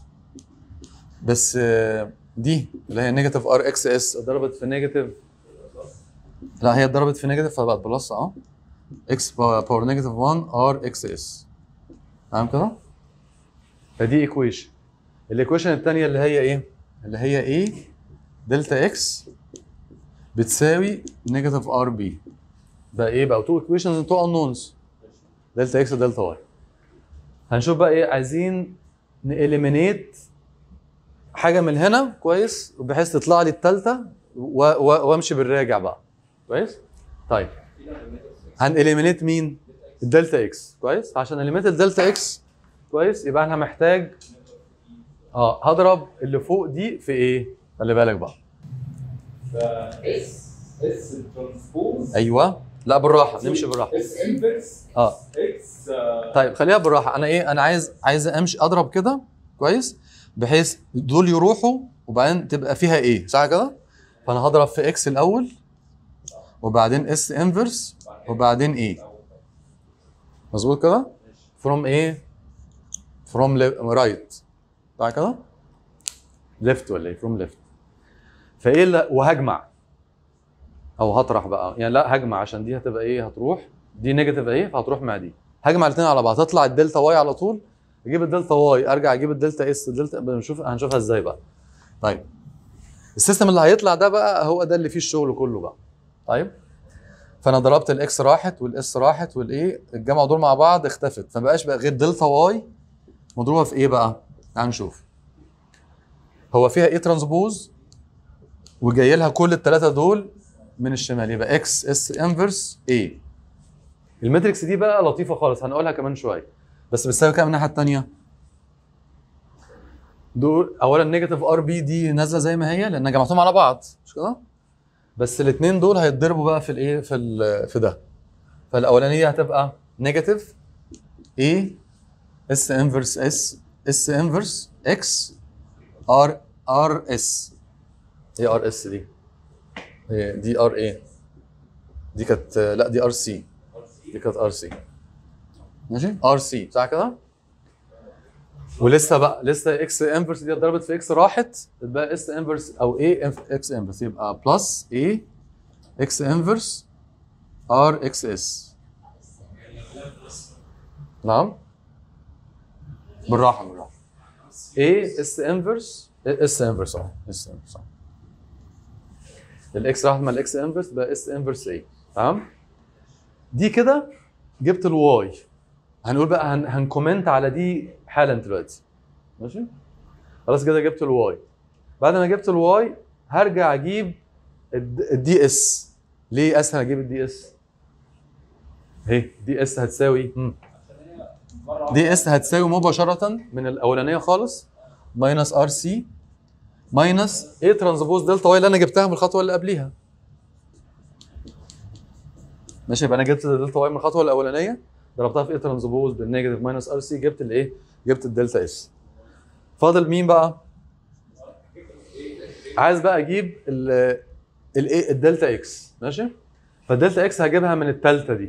بس آه، دي اللي هي نيجاتيف ار اكس اس اتضربت في نيجاتيف لا هي اتضربت في نيجاتيف فبقت بلس اه اكس باور نيجاتيف 1 ار اكس اس تمام كده؟ فدي ايكويشن الايكويشن الثانيه اللي هي ايه؟ اللي هي ايه؟ دلتا اكس بتساوي نيجاتيف ار بي بقى ايه بقى تو ايكويشنز تو انونز دلتا اكس ودلتا واي هنشوف بقى ايه عايزين نإليمينيت حاجه من هنا كويس بحيث تطلع لي الثالثه وامشي بالراجع بقى كويس طيب هنإليمينيت مين الدلتا اكس كويس عشان اليميت الدلتا اكس كويس يبقى انا محتاج اه هضرب اللي فوق دي في ايه خلي بالك بقى اس اس ترانسبوز ايوه لا بالراحه نمشي بالراحه اس انفرس اه اكس طيب خليها بالراحه انا ايه انا عايز عايز امشي اضرب كده كويس بحيث دول يروحوا وبعدين تبقى فيها ايه صح كده فانا هضرب في اكس الاول وبعدين اس انفرس وبعدين ايه مظبوط كده فروم ايه فروم رايت صح كده ليفت ولا ايه فروم ليفت فايه اللي وهجمع او هطرح بقى يعني لا هجمع عشان دي هتبقى ايه هتروح دي نيجاتيف ايه فهتروح مع دي هجمع الاثنين على بعض تطلع الدلتا واي على طول اجيب الدلتا واي ارجع اجيب الدلتا اس الدلتا بنشوف هنشوفها ازاي بقى طيب السيستم اللي هيطلع ده بقى هو ده اللي فيه الشغل كله بقى طيب فانا ضربت الاكس راحت والاس راحت والايه الجمع دول مع بعض اختفت فما بقاش بقى غير دلتا واي مضروبه في ايه بقى تعال نشوف هو فيها ايه ترانسبوز وجاي لها كل الثلاثه دول من الشمال يبقى اكس اس انفرس ايه الماتريكس دي بقى لطيفه خالص هنقولها كمان شويه بس بتساوي كام من الناحيه الثانيه دول اولا نيجاتيف ار بي دي نازله زي ما هي لان جمعتهم على بعض مش كده بس الاثنين دول هيتضربوا بقى في الايه في ال- في ده فالاولانيه هتبقى نيجاتيف اي اس انفرس اس اس انفرس اكس ار ار اس ايه ار اس دي إيه دي ار ايه دي كانت لا دي ار سي دي كانت ار سي ماشي ار سي صح كده ولسه بقى لسه اكس انفرس دي اتضربت في اكس راحت تبقى اس انفرس او اي اكس انفرس يبقى بلس اي اكس انفرس ار اكس اس نعم بالراحه بالراحه اي اس انفرس اس انفرس اه اس انفرس الاكس راحت مع الاكس انفرس بقى اس انفرس اي تمام دي كده جبت الواي هنقول بقى هن هنكومنت على دي حالا دلوقتي ماشي خلاص كده جبت الواي بعد ما جبت الواي هرجع اجيب الدي اس ليه اسهل اجيب الدي اس اهي دي اس هتساوي مم. مره دي اس هتساوي مباشره من الاولانيه خالص ماينس ار سي ماينس ايه ترانسبوز دلتا واي اللي انا جبتها من الخطوه اللي قبليها ماشي يبقى انا جبت دلتا واي من الخطوه الاولانيه ضربتها في ايه ترانسبوز بالنيجاتيف ماينس ار سي جبت الايه جبت الدلتا اس فاضل مين بقى عايز بقى اجيب ال الايه الدلتا اكس ماشي فالدلتا اكس هجيبها من التالتة دي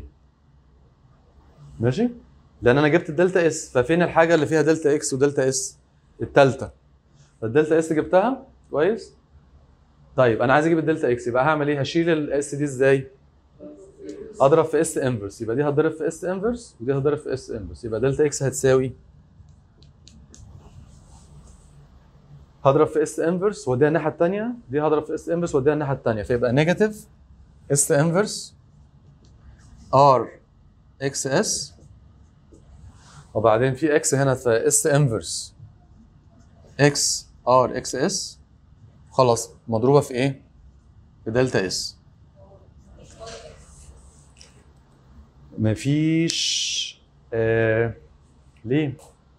ماشي لان انا جبت الدلتا اس ففين الحاجه اللي فيها دلتا اكس ودلتا اس التالتة فالدلتا اس جبتها كويس طيب انا عايز اجيب الدلتا اكس يبقى هعمل ايه هشيل الاس دي ازاي اضرب في اس انفرس يبقى دي هتضرب في اس انفرس ودي هتضرب في اس انفرس يبقى دلتا اكس هتساوي هضرب في اس انفرس واديها الناحيه الثانيه دي هضرب في اس انفرس واديها الناحيه الثانيه فيبقى نيجاتيف اس انفرس ار اكس اس وبعدين في اكس هنا في اس انفرس اكس ار اكس اس خلاص مضروبه في ايه؟ في دلتا اس مفيش آه ليه؟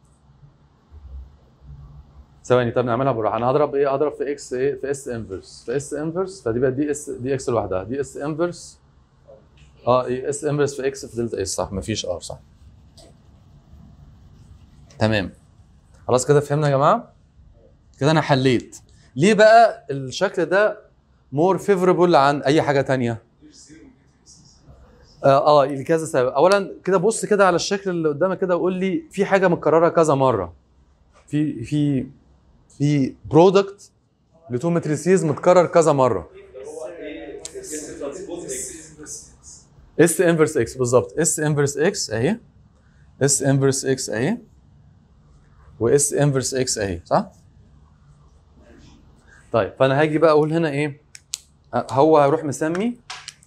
ثواني طب نعملها بالراحه انا هضرب ايه؟ هضرب في اكس ايه؟ في اس انفرس في اس انفرس فدي بقى دي اس دي اكس لوحدها دي اس انفرس اه إيه اس انفرس في اكس في دلتا اس صح مفيش ار صح تمام خلاص كده فهمنا يا جماعه كده انا حليت ليه بقى الشكل ده مور فيفوربل عن اي حاجه تانية اه اه لكذا سبب اولا كده بص كده على الشكل اللي قدامك كده وقول لي في حاجه متكرره كذا مره في في في برودكت لتو ماتريسيز متكرر كذا مره اس انفرس اكس بالظبط اس انفرس اكس اهي اس انفرس اكس اهي واس انفرس اكس اهي صح؟ طيب فانا هاجي بقى اقول هنا ايه؟ أه، هو هيروح مسمي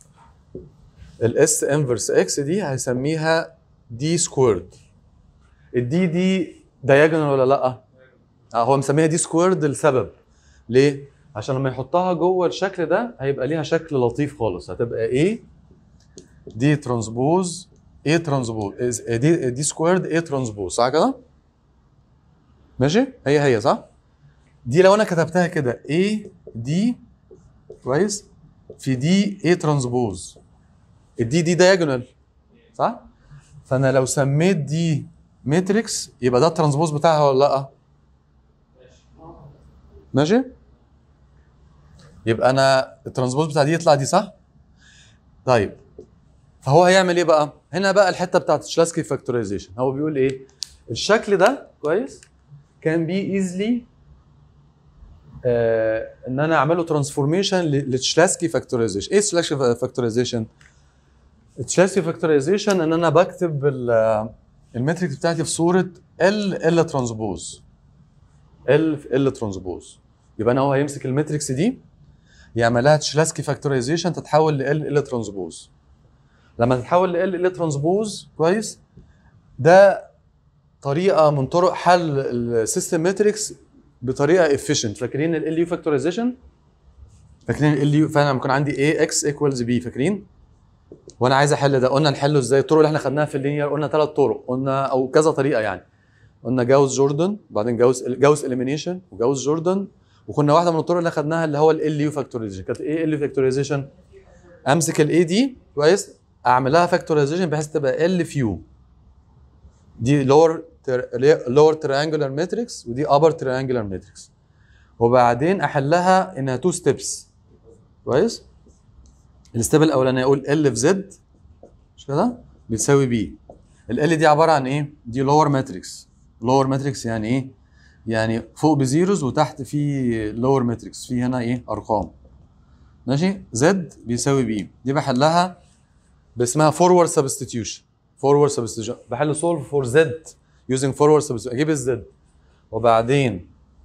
الاس انفرس اكس دي هيسميها دي سكويرد الدي دي دايجونال ولا لا؟ اه هو مسميها دي سكويرد لسبب ليه؟ عشان لما يحطها جوه الشكل ده هيبقى ليها شكل لطيف خالص هتبقى ايه؟ دي ترانسبوز ايه ترانسبوز دي دي سكويرد ايه ترانسبوز صح كده؟ ماشي هي هي صح دي لو انا كتبتها كده A دي كويس في دي A ترانسبوز الدي دي دايجونال صح فانا لو سميت دي ماتريكس يبقى ده الترانسبوز بتاعها ولا لا ماشي يبقى انا الترانسبوز بتاع دي يطلع دي صح طيب فهو هيعمل ايه بقى هنا بقى الحته بتاعت شلاسكي فاكتورايزيشن هو بيقول ايه الشكل ده كويس كان بي ايزلي آه ان انا اعمله ترانسفورميشن لتشلاسكي فاكتورايزيشن ايه تشلاسكي فاكتورايزيشن تشلاسكي فاكتورايزيشن ان انا بكتب ال- المتريك بتاعتي في صوره ال ال ترانسبوز ال في ال ترانسبوز يبقى انا هو هيمسك المتريكس دي يعملها تشلاسكي فاكتورايزيشن تتحول ل ال ال ترانسبوز لما تتحول ل ال ال ترانسبوز كويس ده طريقه من طرق حل السيستم ماتريكس بطريقه efficient فاكرين ال يو فاكتورايزيشن فاكرين ال يو فانا لما يكون عندي a x equals b فاكرين وانا عايز احل ده قلنا نحله ازاي الطرق اللي احنا خدناها في اللينير قلنا ثلاث طرق قلنا او كذا طريقه يعني قلنا جاوز جوردن بعدين جاوز جاوز اليمينيشن وجاوز جوردن وكنا واحده من الطرق اللي خدناها اللي هو ال يو فاكتورايزيشن كانت ايه ال فاكتورايزيشن امسك الاي دي كويس اعمل لها فاكتورايزيشن بحيث تبقى ال فيو دي لور لور تريانجولار ماتريكس ودي ابر تريانجولار ماتريكس وبعدين احلها انها تو ستيبس كويس الستيب الاولاني اقول ال في زد مش كده بتساوي بي ال دي عباره عن ايه دي لور ماتريكس لور ماتريكس يعني ايه يعني فوق بزيروز وتحت في لور ماتريكس في هنا ايه ارقام ماشي زد بيساوي بي دي بحلها باسمها فورورد سبستيتيوشن فورورد سبستيتيوشن بحل سولف فور زد يوزنج فورورد سبستيتيوشن اجيب الزد وبعدين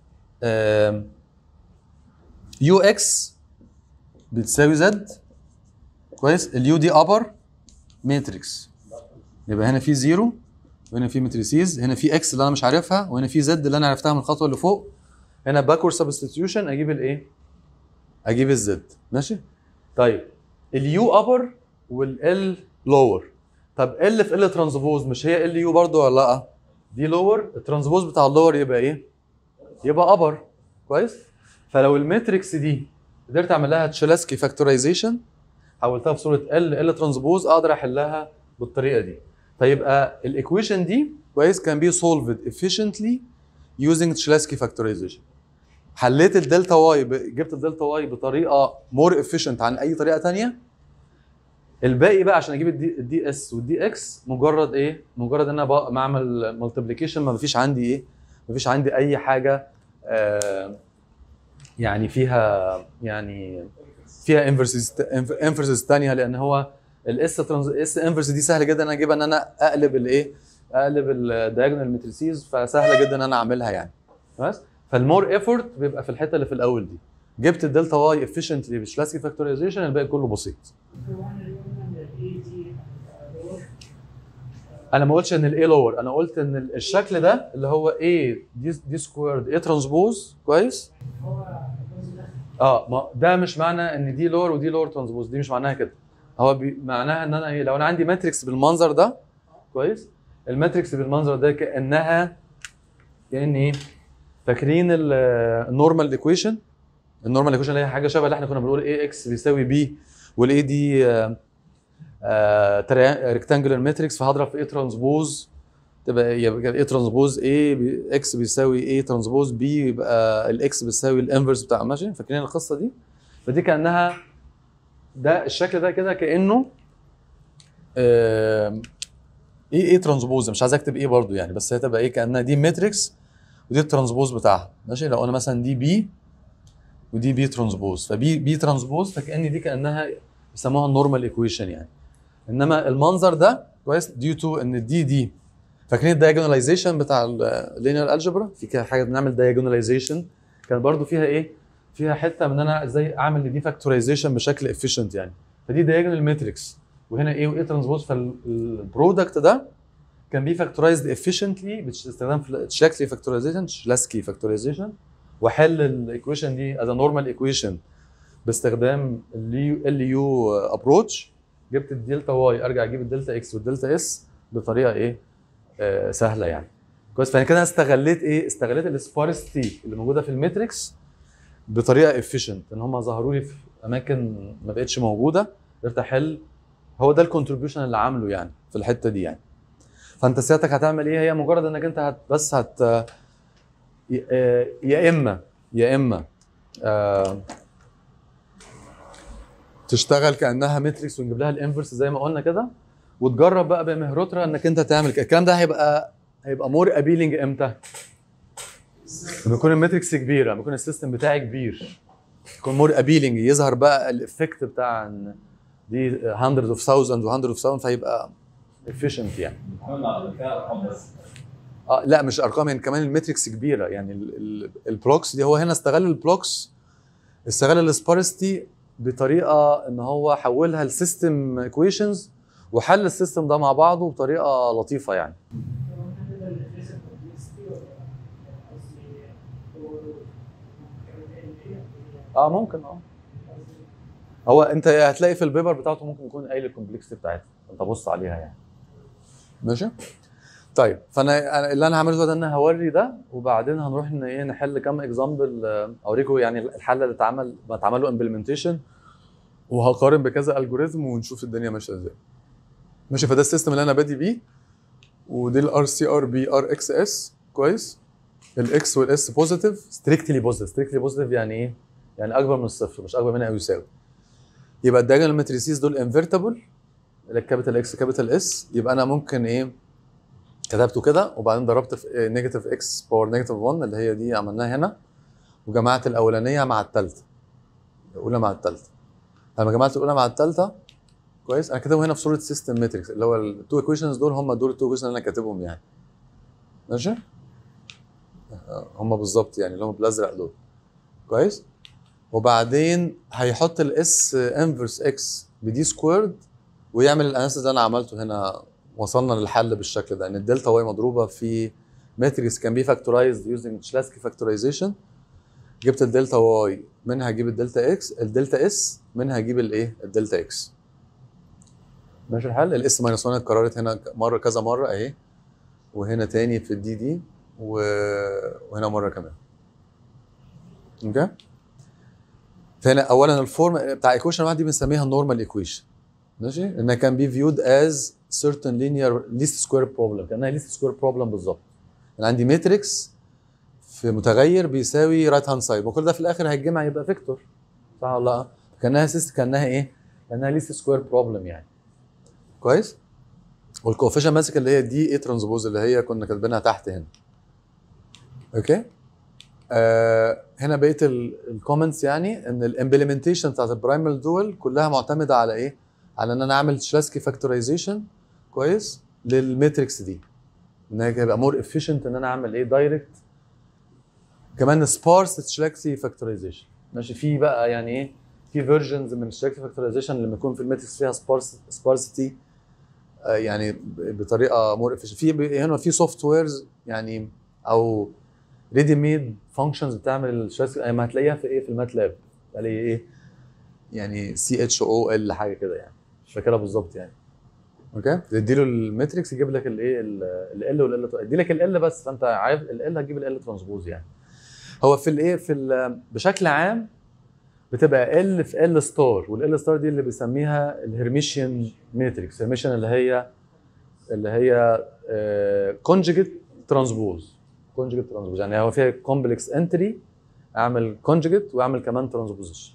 يو اكس بتساوي زد كويس اليو دي ابر ماتريكس يبقى هنا في زيرو وهنا في ماتريسيز هنا في اكس اللي انا مش عارفها وهنا في زد اللي انا عرفتها من الخطوه اللي فوق هنا باكورد سبستيتيوشن اجيب الايه؟ اجيب الزد ماشي؟ طيب اليو ابر والال لور طب ال في ال ترانسبوز مش هي ال يو برضه ولا لا؟ دي لور الترانسبوز بتاع اللور يبقى ايه؟ يبقى ابر كويس؟ فلو الماتريكس دي قدرت اعمل لها تشيلسكي فاكتورايزيشن حولتها في صوره ال ال ترانسبوز اقدر احلها بالطريقه دي فيبقى الايكويشن دي كويس كان بي سولفد efficiently using تشيلسكي فاكتورايزيشن حليت الدلتا واي ب... جبت الدلتا واي بطريقه مور efficient عن اي طريقه تانية الباقي بقى عشان اجيب الدي, الدي اس والدي اكس مجرد ايه مجرد ان انا بق- بعمل مالتيبليكيشن ما فيش عندي ايه ما فيش عندي اي حاجه آه يعني فيها يعني فيها انفرسز انفرسز ثانيه لان هو الاس ترانز اس انفرس دي سهله جدا ان انا اجيبها ان انا اقلب الايه اقلب الدايجونال ماتريسيز فسهله جدا ان انا اعملها يعني بس فالمور ايفورت بيبقى في الحته اللي في الاول دي جبت الدلتا واي افيشنتلي بشلاسكي فاكتورايزيشن الباقي كله بسيط انا ما قلتش ان الاي لور انا قلت ان ال- الشكل ده اللي هو ايه دي دي سكويرد ايه ترانسبوز كويس اه ما ده مش معنى ان دي لور ودي لور ترانسبوز دي مش معناها كده هو بي معناها ان انا ايه لو انا عندي ماتريكس بالمنظر ده كويس الماتريكس بالمنظر ده كانها كان ايه فاكرين ال- النورمال ايكويشن النورمال ايكويشن اللي هي حاجه شبه اللي احنا كنا بنقول ايه اكس بيساوي بي والاي دي ريكتانجولار ماتريكس فهضرب في ايه ترانسبوز تبقى يبقى ايه ترانسبوز ايه اكس بيساوي ايه ترانسبوز بي يبقى الاكس بيساوي الانفرس بتاع ماشي فاكرين القصه دي فدي كانها ده الشكل ده كده كانه آم، ايه ايه ترانسبوز مش عايز اكتب ايه برضو يعني بس هي تبقى ايه كانها دي ماتريكس ودي الترانسبوز بتاعها ماشي لو انا مثلا دي بي ودي بي ترانسبوز فبي بي ترانسبوز فكان دي كانها بيسموها النورمال ايكويشن يعني انما المنظر ده كويس ديو تو ان دي دي فاكرين الدايجوناليزيشن بتاع اللينير الجبرا في كده حاجه بنعمل دايجوناليزيشن كان برضو فيها ايه فيها حته من انا ازاي اعمل دي فاكتورايزيشن بشكل افيشنت يعني فدي دايجونال ماتريكس وهنا ايه وايه ترانسبوز فالبرودكت ده كان بي فاكتورايزد افيشنتلي باستخدام شكلي فاكتورايزيشن شلاسكي فاكتورايزيشن واحل الايكويشن دي از نورمال ايكويشن باستخدام ال يو ابروتش جبت الدلتا واي ارجع اجيب الدلتا اكس والدلتا اس بطريقه ايه آه سهله يعني كويس فانا كده استغليت ايه استغليت السبارستي اللي موجوده في الماتريكس بطريقه افيشنت ان هم ظهروا لي في اماكن ما بقتش موجوده قدرت احل هو ده الكونتريبيوشن اللي عامله يعني في الحته دي يعني فانت سيادتك هتعمل ايه هي مجرد انك انت هت بس هت ي- آه، يا اما يا اما آه، تشتغل كانها ماتريكس ونجيب لها الانفرس زي ما قلنا كده وتجرب بقى بمهروترا انك انت تعمل كده الكلام ده هيبقى هيبقى مور ابيلينج امتى؟ لما يكون الماتريكس كبيره لما يكون السيستم بتاعي كبير يكون مور ابيلينج يظهر بقى الافكت بتاع ان دي hundreds اوف thousands و hundreds اوف thousands فيبقى efficient يعني المهم على فيها ارقام بس اه لا مش ارقام يعني كمان الماتريكس كبيره يعني ال- ال- البلوكس دي هو هنا استغل البلوكس استغل السبارستي بطريقه ان هو حولها لسيستم ايكويشنز وحل السيستم ده مع بعضه بطريقه لطيفه يعني اه ممكن اه هو انت هتلاقي في البيبر بتاعته ممكن يكون قايل الكومبلكسيتي بتاعتها انت بص عليها يعني ماشي طيب فانا أنا- اللي انا هعمله ده ان انا هوري ده وبعدين هنروح ان ايه نحل كام اكزامبل اوريكم يعني الحل اللي اتعمل ما اتعمل له امبلمنتيشن وهقارن بكذا الجوريزم ونشوف الدنيا ماشيه ازاي ماشي فده السيستم اللي انا بادي بيه ودي الار سي ار بي ار اكس اس كويس الاكس والاس بوزيتيف ستريكتلي بوزيتيف ستريكتلي بوزيتيف يعني ايه؟ يعني اكبر من الصفر مش اكبر منها او يساوي يبقى الدايجونال ماتريسيز دول انفيرتبل الكابيتال اكس كابيتال اس يبقى انا ممكن ايه كتبته كده وبعدين ضربت في نيجاتيف اكس باور نيجاتيف 1 اللي هي دي عملناها هنا وجمعت الاولانيه مع الثالثه الاولى مع الثالثه لما جمعت الاولى مع الثالثه كويس انا كاتبهم هنا في صوره سيستم ماتريكس اللي هو التو ايكويشنز دول هم دول التو ايكويشنز اللي انا كاتبهم يعني ماشي آه، هم بالظبط يعني اللي هم بالازرق دول كويس وبعدين هيحط الاس انفرس اكس بدي سكويرد ويعمل الاناليسيس اللي انا عملته هنا وصلنا للحل بالشكل ده ان الدلتا واي مضروبه في ماتريكس كان بي فاكتورايزد يوزنج تشلاسكي فاكتورايزيشن جبت الدلتا واي منها اجيب الدلتا اكس الدلتا اس منها اجيب الايه الدلتا اكس ماشي الحل الاس ماينس 1 اتكررت هنا مره كذا مره اهي وهنا تاني في الدي دي و... وهنا مره كمان اوكي فهنا اولا الفورم بتاع ايكويشن واحد دي بنسميها النورمال ايكويشن ماشي انها كان بي فيود از certain linear least square problem كانها least square problem بالظبط انا عندي ماتريكس في متغير بيساوي رايت هاند سايد وكل ده في الاخر هيتجمع يبقى فيكتور صح ولا لا؟ كانها سيست كانها ايه؟ كانها ليست سكوير بروبلم يعني كويس؟ والكوفيشن ماسك اللي هي دي ايه ترانسبوز اللي هي كنا كاتبينها تحت هنا اوكي؟ آه هنا بقيه الكومنتس يعني ان الامبلمنتيشن بتاعت البرايمال دول كلها معتمده على ايه؟ على ان انا اعمل شلاسكي فاكتورايزيشن كويس للماتريكس دي ان هي هيبقى مور افيشنت ان انا اعمل ايه دايركت كمان سبارس تشلاكسي فاكتورايزيشن ماشي في بقى يعني ايه في فيرجنز من الشلاكسي فاكتورايزيشن لما يكون في الماتريكس فيها سبارس سبارسيتي يعني ب- بطريقه مور افيشنت في ب- هنا في سوفت ويرز يعني او ريدي ميد فانكشنز بتعمل الشلاكسي يعني ما هتلاقيها في ايه في الماتلاب هتلاقي ايه يعني سي اتش او ال حاجه كده يعني مش فاكرها بالظبط يعني اوكي تدي له الماتريكس يجيب لك الايه ال والال يدي لك ال بس فانت عارف ال هتجيب ال ترانسبوز يعني هو في الايه في ال- بشكل عام بتبقى ال في ال ستار والال ستار دي اللي بيسميها الهرميشيان ماتريكس الهرميشيان اللي هي اللي هي كونجيجيت ترانسبوز كونجيجيت ترانسبوز يعني هو فيها كومبلكس انتري اعمل كونجيجيت واعمل كمان ترانسبوزيشن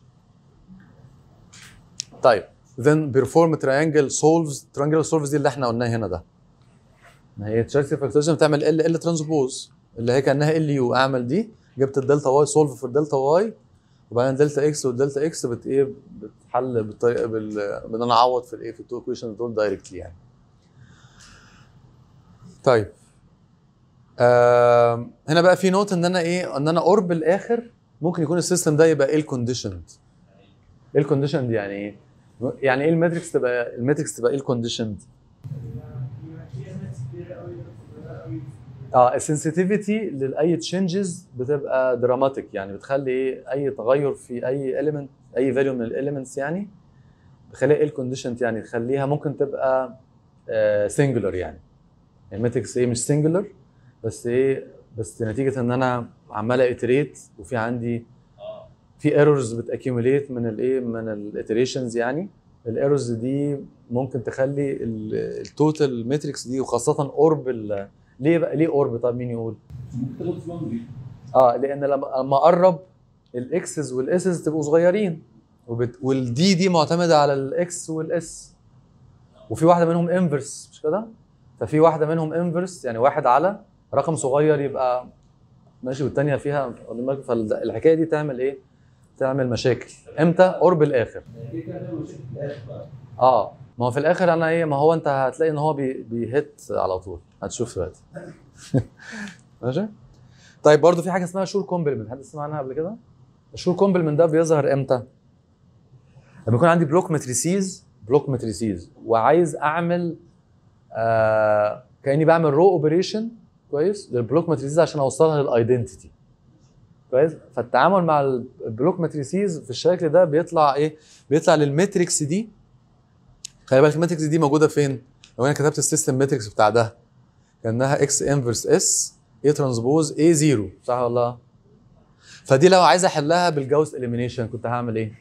طيب then perform triangle solves triangle solves دي اللي احنا قلناها هنا ده ما هي تشاركسي فاكتوريزم بتعمل ال ال ترانسبوز اللي هي كانها ال يو اعمل دي جبت الدلتا واي سولف في الدلتا واي وبعدين دلتا اكس والدلتا اكس بت ايه بتحل بالطريقه بال بان انا اعوض في الايه في التو ايكويشن دول دايركتلي يعني طيب آم، هنا بقى في نوت ان انا ايه ان انا قرب الاخر ممكن يكون السيستم ده يبقى ايه الكونديشند ايه الكونديشند يعني ايه يعني ايه الماتريكس تبقى الماتريكس تبقى ايه الكونديشند اه السنسيتيفيتي لاي تشينجز بتبقى دراماتيك يعني بتخلي ايه اي تغير في اي اليمنت اي فاليو من الاليمنتس يعني بخليها ايه الكونديشنت يعني تخليها ممكن تبقى سنجولار يعني الماتريكس ايه مش سنجولار بس ايه بس نتيجه ان انا عمال اتريت وفي عندي في ايرورز بتاكيوميليت من الايه من الاتريشنز يعني الايرورز دي ممكن تخلي التوتال ماتريكس دي وخاصه قرب ال- ليه بقى ليه قرب طب مين يقول؟ ممكن تاخد فلان اه لان لما لما اقرب الاكسز والاسز تبقوا صغيرين وبت... والدي دي معتمده على الاكس والاس وفي واحده منهم انفرس مش كده؟ ففي واحده منهم انفرس يعني واحد على رقم صغير يبقى ماشي والثانيه فيها واخدين بالكم؟ فالحكايه دي تعمل ايه؟ تعمل مشاكل امتى؟ قرب الاخر كده كده هتعمل مشاكل في الاخر بقى اه ما هو في الاخر انا ايه ما هو انت هتلاقي ان هو بي بيهت على طول هتشوف دلوقتي ماشي طيب برضو في حاجه اسمها شور كومبلمنت حد سمع عنها قبل كده الشور كومبلمنت ده بيظهر امتى لما يكون عندي بلوك ماتريسيز بلوك ماتريسيز وعايز اعمل آه كاني بعمل رو اوبريشن كويس للبلوك ماتريسيز عشان اوصلها للايدنتيتي كويس فالتعامل مع البلوك ماتريسيز في الشكل ده بيطلع ايه بيطلع للماتريكس دي خلي بالك الماتريكس دي موجوده فين لو انا كتبت السيستم ماتريكس بتاع ده كانها اكس انفرس اس اي ترانسبوز اي زيرو صح ولا لا؟ فدي لو عايز احلها بالجاوس اليمينيشن كنت هعمل ايه؟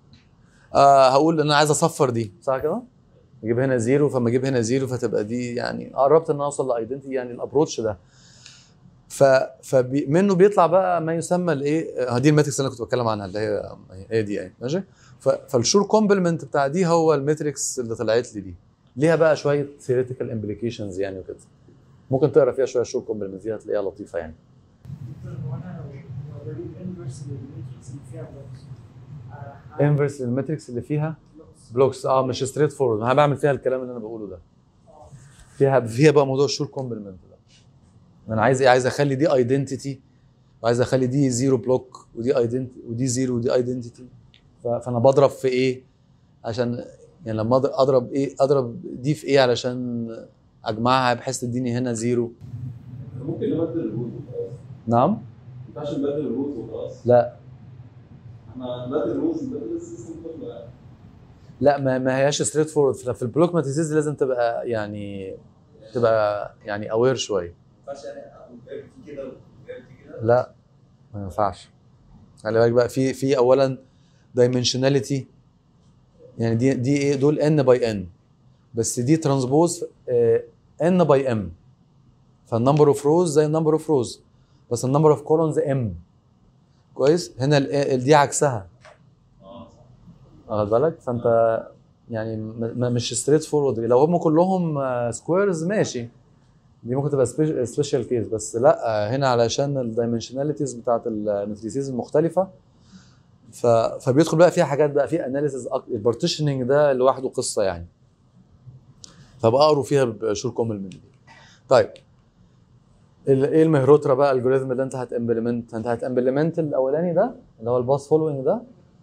آه هقول ان انا عايز اصفر دي صح كده؟ اجيب هنا زيرو فما اجيب هنا زيرو فتبقى دي يعني قربت ان انا اوصل لايدنتي يعني الابروتش ده ف فمنه بيطلع بقى ما يسمى الايه آه، دي الماتريكس اللي انا كنت بتكلم عنها اللي هي هي دي يعني ماشي ف- فالشور كومبلمنت بتاع دي هو الماتريكس اللي طلعت لي دي ليها بقى شويه ثيوريتيكال امبليكيشنز يعني وكده ممكن تقرا فيها شويه شور كومبلمنت دي هتلاقيها لطيفه يعني دكتور هو انا لو لو بجيب انفرس للماتريكس اللي فيها بلوكس انفرس للماتريكس اللي فيها بلوكس اه مش ستريت فورورد انا بعمل فيها الكلام اللي انا بقوله ده فيها فيها بقى موضوع الشور كومبلمنت ده انا عايز ايه عايز اخلي دي ايدنتيتي وعايز اخلي دي زيرو بلوك ودي ايدنتي ودي زيرو ودي ايدنتيتي فانا بضرب في ايه عشان يعني لما أض- اضرب ايه اضرب دي في ايه علشان اجمعها بحيث تديني هنا زيرو ممكن نبدل الروت وخلاص نعم ما ينفعش نبدل الروت وخلاص لا احنا نبدل الروت نبدل السيستم كله يعني لا ما, ما هياش ستريت فورورد في البلوك ماتريسيز لازم تبقى يعني تبقى يعني اوير شويه ما ينفعش يعني اقوم جايب دي كده وجايب دي كده لا ما ينفعش خلي بالك بقى في في اولا دايمنشناليتي يعني دي دي ايه دول ان باي ان بس دي ترانسبوز ان باي ام فالنمبر اوف روز زي النمبر اوف روز بس النمبر اوف كولونز ام كويس هنا ال- ال- دي عكسها اه صح واخد بالك فانت يعني م- م- مش ستريت فورورد لو هم كلهم سكويرز ماشي دي ممكن تبقى سبيشال كيس بس لا آه، هنا علشان الدايمنشناليتيز بتاعت الماتريسيز المختلفه ف... فبيدخل بقى فيها حاجات بقى فيها اناليسيز البارتيشننج ده لوحده قصه يعني فبقى اقروا فيها بشور كومل من دي طيب ال- ايه المهروترا بقى الجوريزم اللي انت هتمبلمنت انت هتمبلمنت الاولاني ده اللي هو الباس فولوينج ده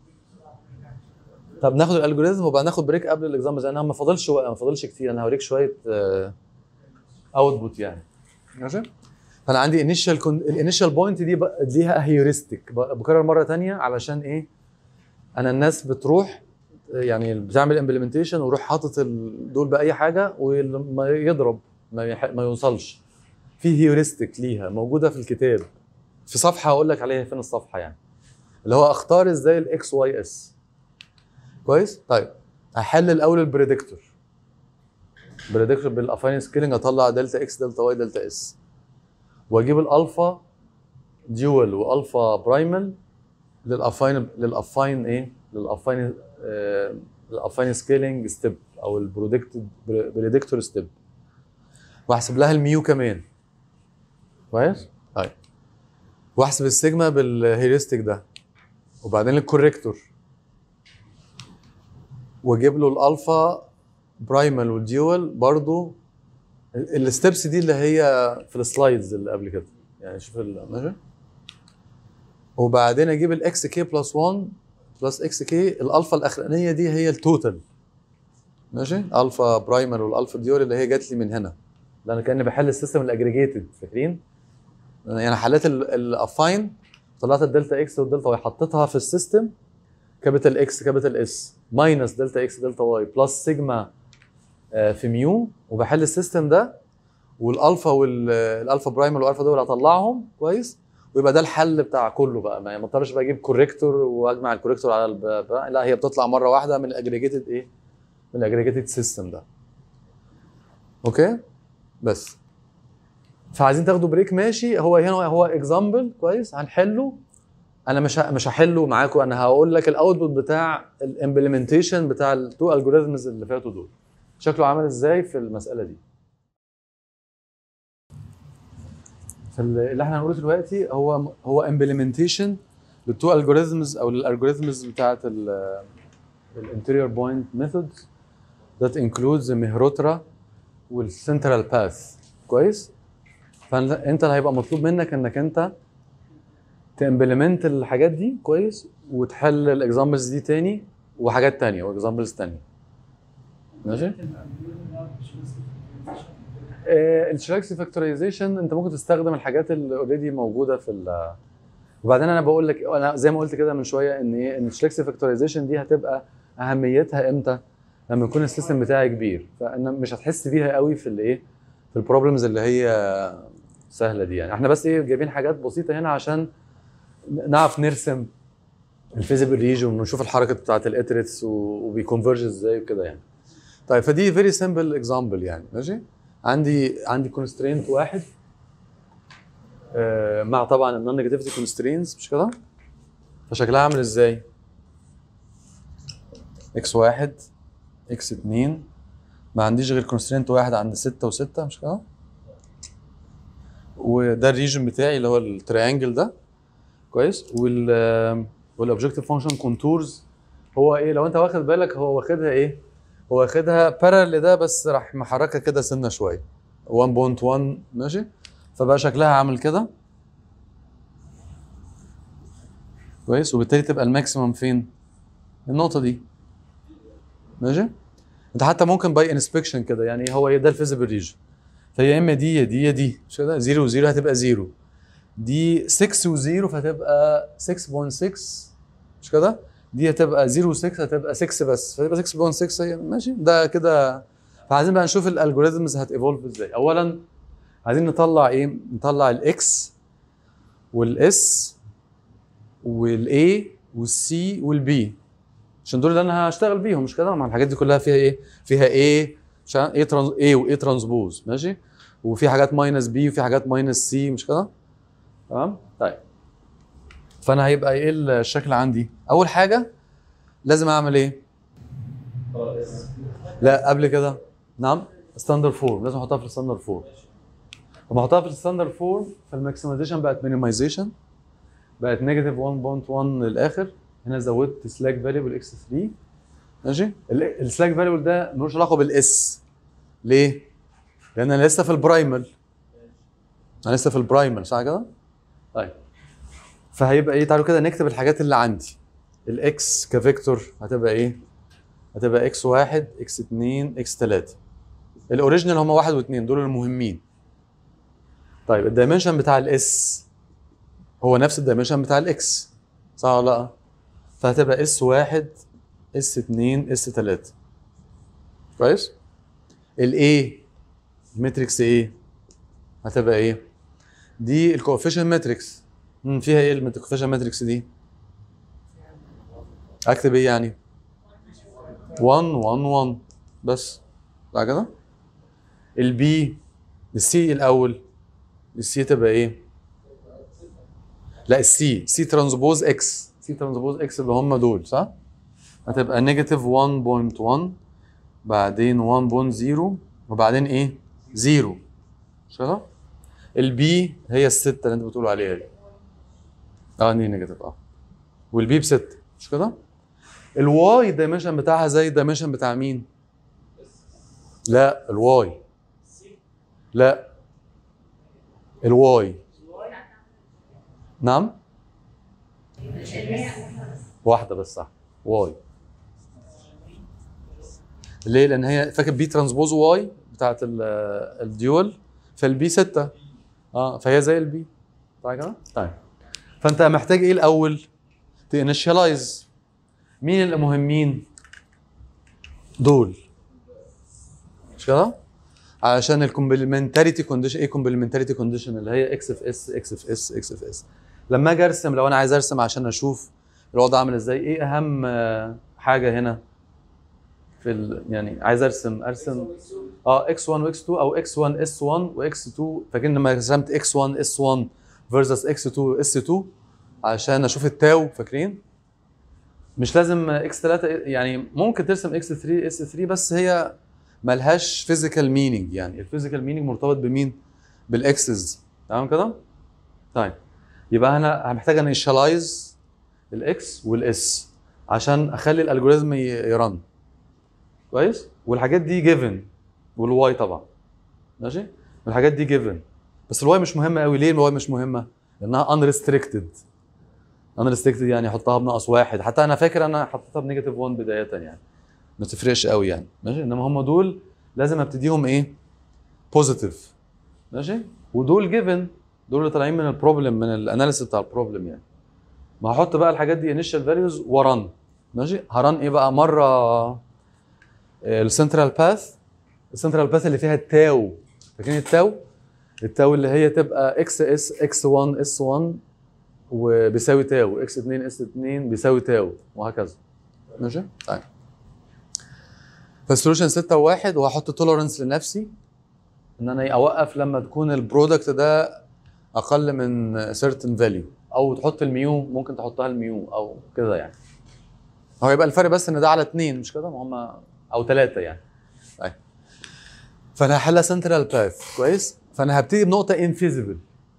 طب ناخد الالجوريزم وبقى ناخد بريك قبل الاكزامبلز انا ما فاضلش وقت ما فاضلش كتير انا هوريك شويه اوتبوت يعني ماشي فانا عندي انيشال الانيشال بوينت دي بقى- ليها هيوريستيك بكرر مره تانية علشان ايه انا الناس بتروح يعني بتعمل امبلمنتيشن ويروح حاطط ال- دول باي حاجه ولما يضرب ما, يح... ما يوصلش في هيوريستيك ليها موجوده في الكتاب في صفحه هقول لك عليها فين الصفحه يعني اللي هو اختار ازاي الاكس واي اس كويس طيب هحل الاول البريدكتور بريدكتور بالافاين سكيلنج اطلع دلتا اكس دلتا واي دلتا اس واجيب الالفا ديول والفا برايمال للافاين للافاين ايه للافاين آه للافاين سكيلنج ستيب او البرودكتد بريدكتور ستيب واحسب لها الميو كمان كويس طيب واحسب السيجما بالهيرستيك ده وبعدين الكوريكتور واجيب له الالفا برايمال والديول برضو الستبس دي اللي هي في السلايدز اللي قبل كده يعني شوف ال- ماشي وبعدين اجيب الاكس كي بلس 1 بلس اكس كي الالفا الاخرانيه دي هي التوتال ماشي الفا برايمال والالفا ديول اللي هي جات لي من هنا ده انا كاني بحل السيستم الاجريجيتد فاكرين يعني حليت الافاين طلعت الدلتا اكس والدلتا واي حطيتها في السيستم كابيتال اكس كابيتال اس ماينس دلتا اكس دلتا واي بلس سيجما آه، في ميو وبحل السيستم ده والالفا والالفا برايمال والالفا دول هطلعهم كويس ويبقى ده الحل بتاع كله بقى ما ما اضطرش بقى اجيب كوريكتور واجمع الكوريكتور على الب... بقى. لا هي بتطلع مره واحده من الاجريجيتد ايه من الاجريجيتد سيستم ده اوكي بس فعايزين تاخدوا بريك ماشي هو هنا هو اكزامبل كويس هنحله انا مش ه- مش هحله معاكم انا هقول لك الاوتبوت بتاع الامبلمنتيشن بتاع التو الجوريزمز اللي فاتوا دول شكله عامل ازاي في المساله دي فاللي احنا هنقوله دلوقتي هو هو امبلمنتيشن للتو الجوريزمز او الالجوريزمز بتاعت الانتيريور بوينت ميثودز that includes مهروترا والسنترال باث كويس فانت اللي هيبقى مطلوب منك انك انت تمبلمنت الحاجات دي كويس وتحل الاكزامبلز دي تاني وحاجات تانية واكزامبلز تانية ماشي الشراكسي فاكتورايزيشن انت ممكن تستخدم الحاجات اللي اوريدي موجوده في ال وبعدين انا بقول لك انا زي ما قلت كده من شويه ان ايه ان الشراكسي فاكتورايزيشن دي هتبقى اهميتها امتى؟ لما يكون السيستم بتاعي كبير فانا مش هتحس بيها قوي في الايه في البروبلمز اللي هي سهله دي يعني احنا بس ايه جايبين حاجات بسيطه هنا عشان نعرف نرسم الفيزيبل ريجون ونشوف الحركه بتاعت الاتريتس وبيكونفرج ازاي وكده يعني طيب فدي فيري سمبل اكزامبل يعني ماشي عندي عندي كونسترينت واحد آه، مع طبعا النون نيجاتيفيتي كونسترينز مش كده فشكلها عامل ازاي اكس واحد اكس اتنين ما عنديش غير كونسترينت واحد عند ستة وستة مش كده وده الريجن بتاعي اللي هو التريانجل ده كويس وال والاوبجكتيف فانكشن كونتورز هو ايه لو انت واخد بالك هو واخدها ايه هو واخدها بارل ده بس راح محركها كده سنه شويه 1.1 ماشي فبقى شكلها عامل كده كويس وبالتالي تبقى الماكسيمم فين النقطه دي ماشي انت حتى ممكن باي انسبكشن كده يعني هو ايه ده الفيزيبل ريجن فهي يا اما دي يا دي يا دي مش كده 0 و0 هتبقى 0 دي 6 و0 فهتبقى 6.6 مش كده دي هتبقى 0 و6 هتبقى 6 بس فتبقى 6.6 هي ماشي ده كده فعايزين بقى نشوف الالجوريزمز هتيفولف ازاي اولا عايزين نطلع ايه نطلع الاكس والاس والاي والسي والبي عشان دول اللي انا هشتغل بيهم مش كده مع الحاجات دي كلها فيها ايه فيها ايه عشان ايه ترانز ايه وايه ترانسبوز ماشي وفي حاجات ماينس بي وفي حاجات ماينس سي مش كده تمام طيب فانا هيبقى ايه الشكل عندي اول حاجه لازم اعمل ايه لا قبل كده نعم ستاندر فورم لازم احطها في الستاندر فورم لما احطها في الستاندر فورم فالماكسمايزيشن بقت مينيمايزيشن بقت نيجاتيف 1.1 للاخر هنا زودت سلاك فاريبل اكس 3 ماشي السلاك فاريبل ده ملوش علاقه بالاس ليه؟ لان انا لسه في البرايمال انا لسه في البرايمال صح كده؟ طيب فهيبقى ايه تعالوا كده نكتب الحاجات اللي عندي الاكس كفيكتور هتبقى ايه؟ هتبقى اكس 1 اكس 2 اكس 3 الاوريجينال هم واحد واثنين دول المهمين طيب الدايمنشن بتاع الاس هو نفس الدايمنشن بتاع الاكس صح ولا لا؟ فهتبقى اس 1 اس 2 اس 3 كويس؟ الاي الماتريكس ايه؟ هتبقى ايه؟ دي الكوفيشن ماتريكس مم، فيها ايه الكوفيشن ماتريكس دي؟ اكتب ايه يعني؟ 1 1 1 بس صح كده؟ البي السي الاول السي تبقى ايه؟ لا السي سي ترانسبوز اكس سي ترانسبوز اكس اللي هم دول صح؟ هتبقى نيجاتيف 1.1 بعدين 1.0 وبعدين ايه؟ 0 مش كده؟ البي هي الستة اللي انت بتقولوا عليها دي اه دي نيجاتيف اه والبي بستة مش كده؟ الواي الدايمنشن بتاعها زي الدايمنشن بتاع مين؟ لا الواي لا الواي نعم واحدة بس صح واي ليه؟ لأن هي فاكر بي ترانسبوز واي بتاعت ال- الديول فالبي ستة اه فهي زي البي طيب كده؟ طيب فأنت محتاج إيه الأول؟ تانيشيالايز مين اللي مهمين؟ دول مش كده؟ علشان الكومبلمنتاريتي كونديشن ايه كومبلمنتاريتي كونديشن اللي هي اكس في اس اكس في اس اكس في اس لما اجي ارسم لو انا عايز ارسم عشان اشوف الوضع عامل ازاي ايه اهم آه، حاجه هنا في ال... يعني عايز ارسم ارسم اه اكس 1 واكس 2 او اكس 1 اس 1 واكس 2 فاكرين لما رسمت اكس 1 اس 1 فيرسس اكس 2 اس 2 عشان اشوف التاو فاكرين مش لازم اكس 3 يعني ممكن ترسم اكس 3 اس 3 بس هي ملهاش فيزيكال مينينج يعني الفيزيكال مينينج مرتبط بمين بالاكسز تمام كده طيب يبقى انا محتاج انيشالايز الاكس والاس عشان اخلي الالجوريزم ي- يرن كويس والحاجات دي جيفن والواي طبعا ماشي والحاجات دي جيفن بس الواي مش مهمه قوي ليه الواي مش مهمه لانها unrestricted unrestricted يعني احطها بناقص واحد حتى انا فاكر انا حطيتها بنيجاتيف 1 بدايه يعني ما تفرقش قوي يعني ماشي انما هم دول لازم ابتديهم ايه بوزيتيف ماشي ودول جيفن دول اللي طالعين من البروبلم من الاناليسيس بتاع البروبلم يعني ما هحط بقى الحاجات دي انيشال فاليوز ورن ماشي هرن ايه بقى مره السنترال باث السنترال باث اللي فيها التاو فاكرين التاو التاو اللي هي تبقى اكس اس اكس 1 اس 1 وبيساوي تاو اكس 2 اس 2 بيساوي تاو وهكذا ماشي طيب فالسولوشن 6 و1 وهحط توليرنس لنفسي ان انا اوقف لما تكون البرودكت ده اقل من certain value او تحط الميو ممكن تحطها الميو او كده يعني هو يبقى الفرق بس ان ده على اثنين مش كده ما هم او ثلاثه يعني طيب فانا هحلها سنترال باث كويس فانا هبتدي بنقطه انفيزبل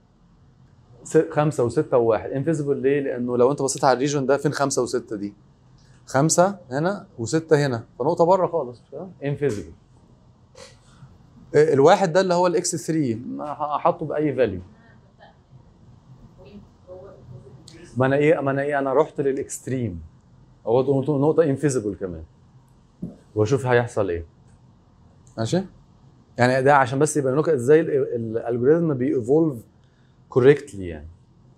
خمسة وستة وواحد انفيزبل ليه؟ لأنه لو أنت بصيت على الريجون ده فين خمسة وستة دي؟ خمسة هنا وستة هنا فنقطة بره خالص انفيزبل الواحد ده اللي هو الاكس 3 هحطه باي فاليو ما انا ايه ما انا ايه انا رحت للاكستريم هو نقطه انفيزبل كمان واشوف هيحصل ايه ماشي يعني ده عشان بس يبين لكم ازاي الالجوريزم بييفولف كوريكتلي يعني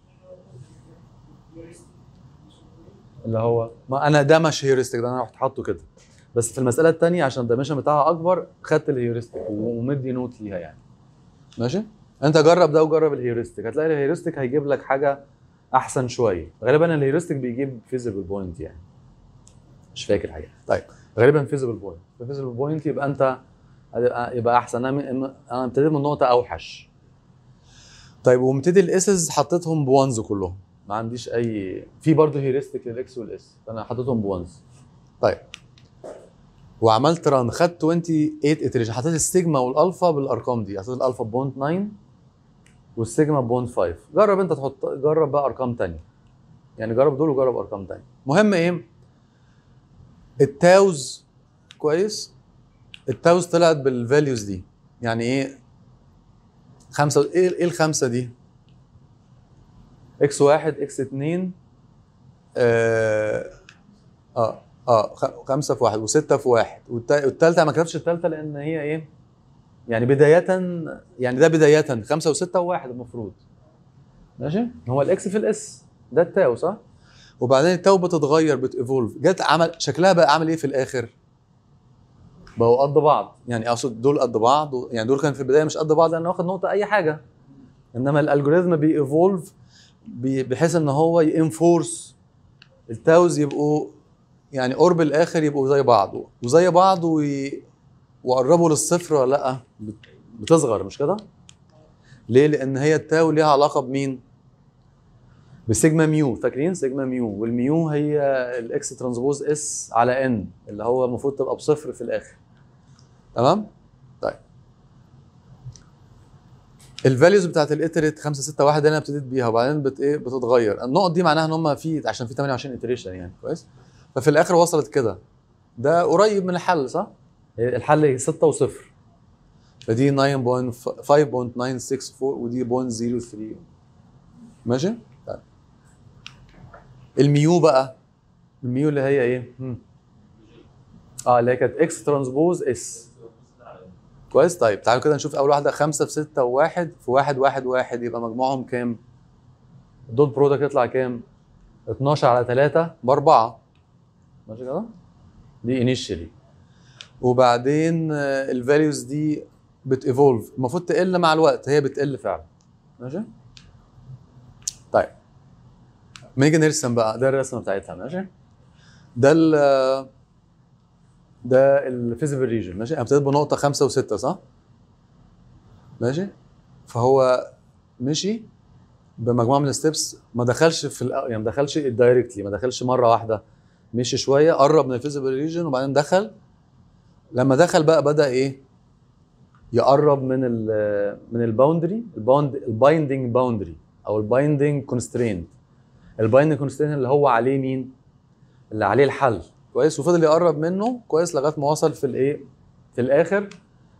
اللي هو ما انا ده مش هيورستيك ده انا رحت حاطه كده بس في المساله الثانيه عشان الدايمنشن بتاعها اكبر خدت الهيورستيك ومدي نوت ليها يعني ماشي انت جرب ده وجرب الهيورستيك هتلاقي الهيورستيك هيجيب لك حاجه احسن شويه غالبا الهيورستيك بيجيب فيزيبل بوينت يعني مش فاكر حاجه طيب غالبا فيزيبل بوينت فيزيبل بوينت يبقى انت هتبقى- يبقى احسن انا من- انا ابتديت من نقطه اوحش طيب ومبتدي الاسز حطيتهم بوانز كلهم ما عنديش اي في برضه هيورستيك للاكس والاس فانا حطيتهم بوانز طيب وعملت ران خدت 28 اتريشن حطيت السيجما والالفا بالارقام دي حطيت الالفا بوينت 9 والسيجما بوينت 5 جرب انت تحط جرب بقى ارقام تانية يعني جرب دول وجرب ارقام تانية مهم ايه التاوز كويس التاوز طلعت بالفاليوز دي يعني ايه خمسة ايه ايه الخمسة دي اكس واحد اكس اتنين اه اه, آه خ- خمسة في واحد وستة في واحد والتا- والتالتة ما كتبتش التالتة لأن هي إيه؟ يعني بداية يعني ده بداية خمسة وستة وواحد المفروض ماشي؟ هو الإكس في الإس ده التاو صح؟ وبعدين التاو بتتغير بتيفولف جت عمل شكلها بقى عامل إيه في الآخر؟ بقوا قد بعض يعني أقصد دول قد بعض و- يعني دول كان في البداية مش قد بعض لأن واخد نقطة أي حاجة إنما الألجوريزم بييفولف بي- بحيث إن هو ينفورس التاوز يبقوا يعني قرب الاخر يبقوا زي بعض وزي بعض وي... وقربوا للصفر ولا لا بت- بتصغر مش كده ليه لان هي التاو ليها علاقه بمين بسيجما ميو فاكرين سيجما ميو والميو هي الاكس ترانسبوز اس على ان اللي هو المفروض تبقى بصفر في الاخر تمام طيب الفاليوز بتاعت الاتريت 5 6 1 اللي انا ابتديت بيها وبعدين بت ايه بتتغير النقط دي معناها ان هم في عشان في 28 اتريشن يعني كويس ففي الاخر وصلت كده ده قريب من الحل صح؟ هي الحل 6 و0 فدي 9.5.964 ودي 0.03 ماشي؟ طيب الميو بقى الميو اللي هي ايه؟ هم. اه اللي هي كانت اكس ترانسبوز اس كويس طيب تعالوا كده نشوف اول واحده 5 في 6 و1 في 1 1 1 يبقى مجموعهم كام؟ الدوت برودكت يطلع كام؟ 12 على 3 باربعه ماشي كده؟ دي انيشالي وبعدين الفاليوز دي بتيفولف المفروض تقل مع الوقت هي بتقل فعلا ماشي؟ طيب ما نيجي نرسم بقى ده الرسمه بتاعتها ماشي؟ ده ال ده الفيزيبل ريجن ماشي؟ انا ابتديت بنقطه خمسه وسته صح؟ ماشي؟ فهو مشي بمجموعه من الستبس ما دخلش في الأ... يعني ما دخلش دايركتلي ما دخلش مره واحده مشي شويه قرب من الفيزيبل ريجن وبعدين دخل لما دخل بقى بدا ايه يقرب من ال من الباوندري الباوند البايندنج باوندري او البايندنج كونسترينت البايندنج كونسترينت اللي هو عليه مين اللي عليه الحل كويس وفضل يقرب منه كويس لغايه ما وصل في الايه في الاخر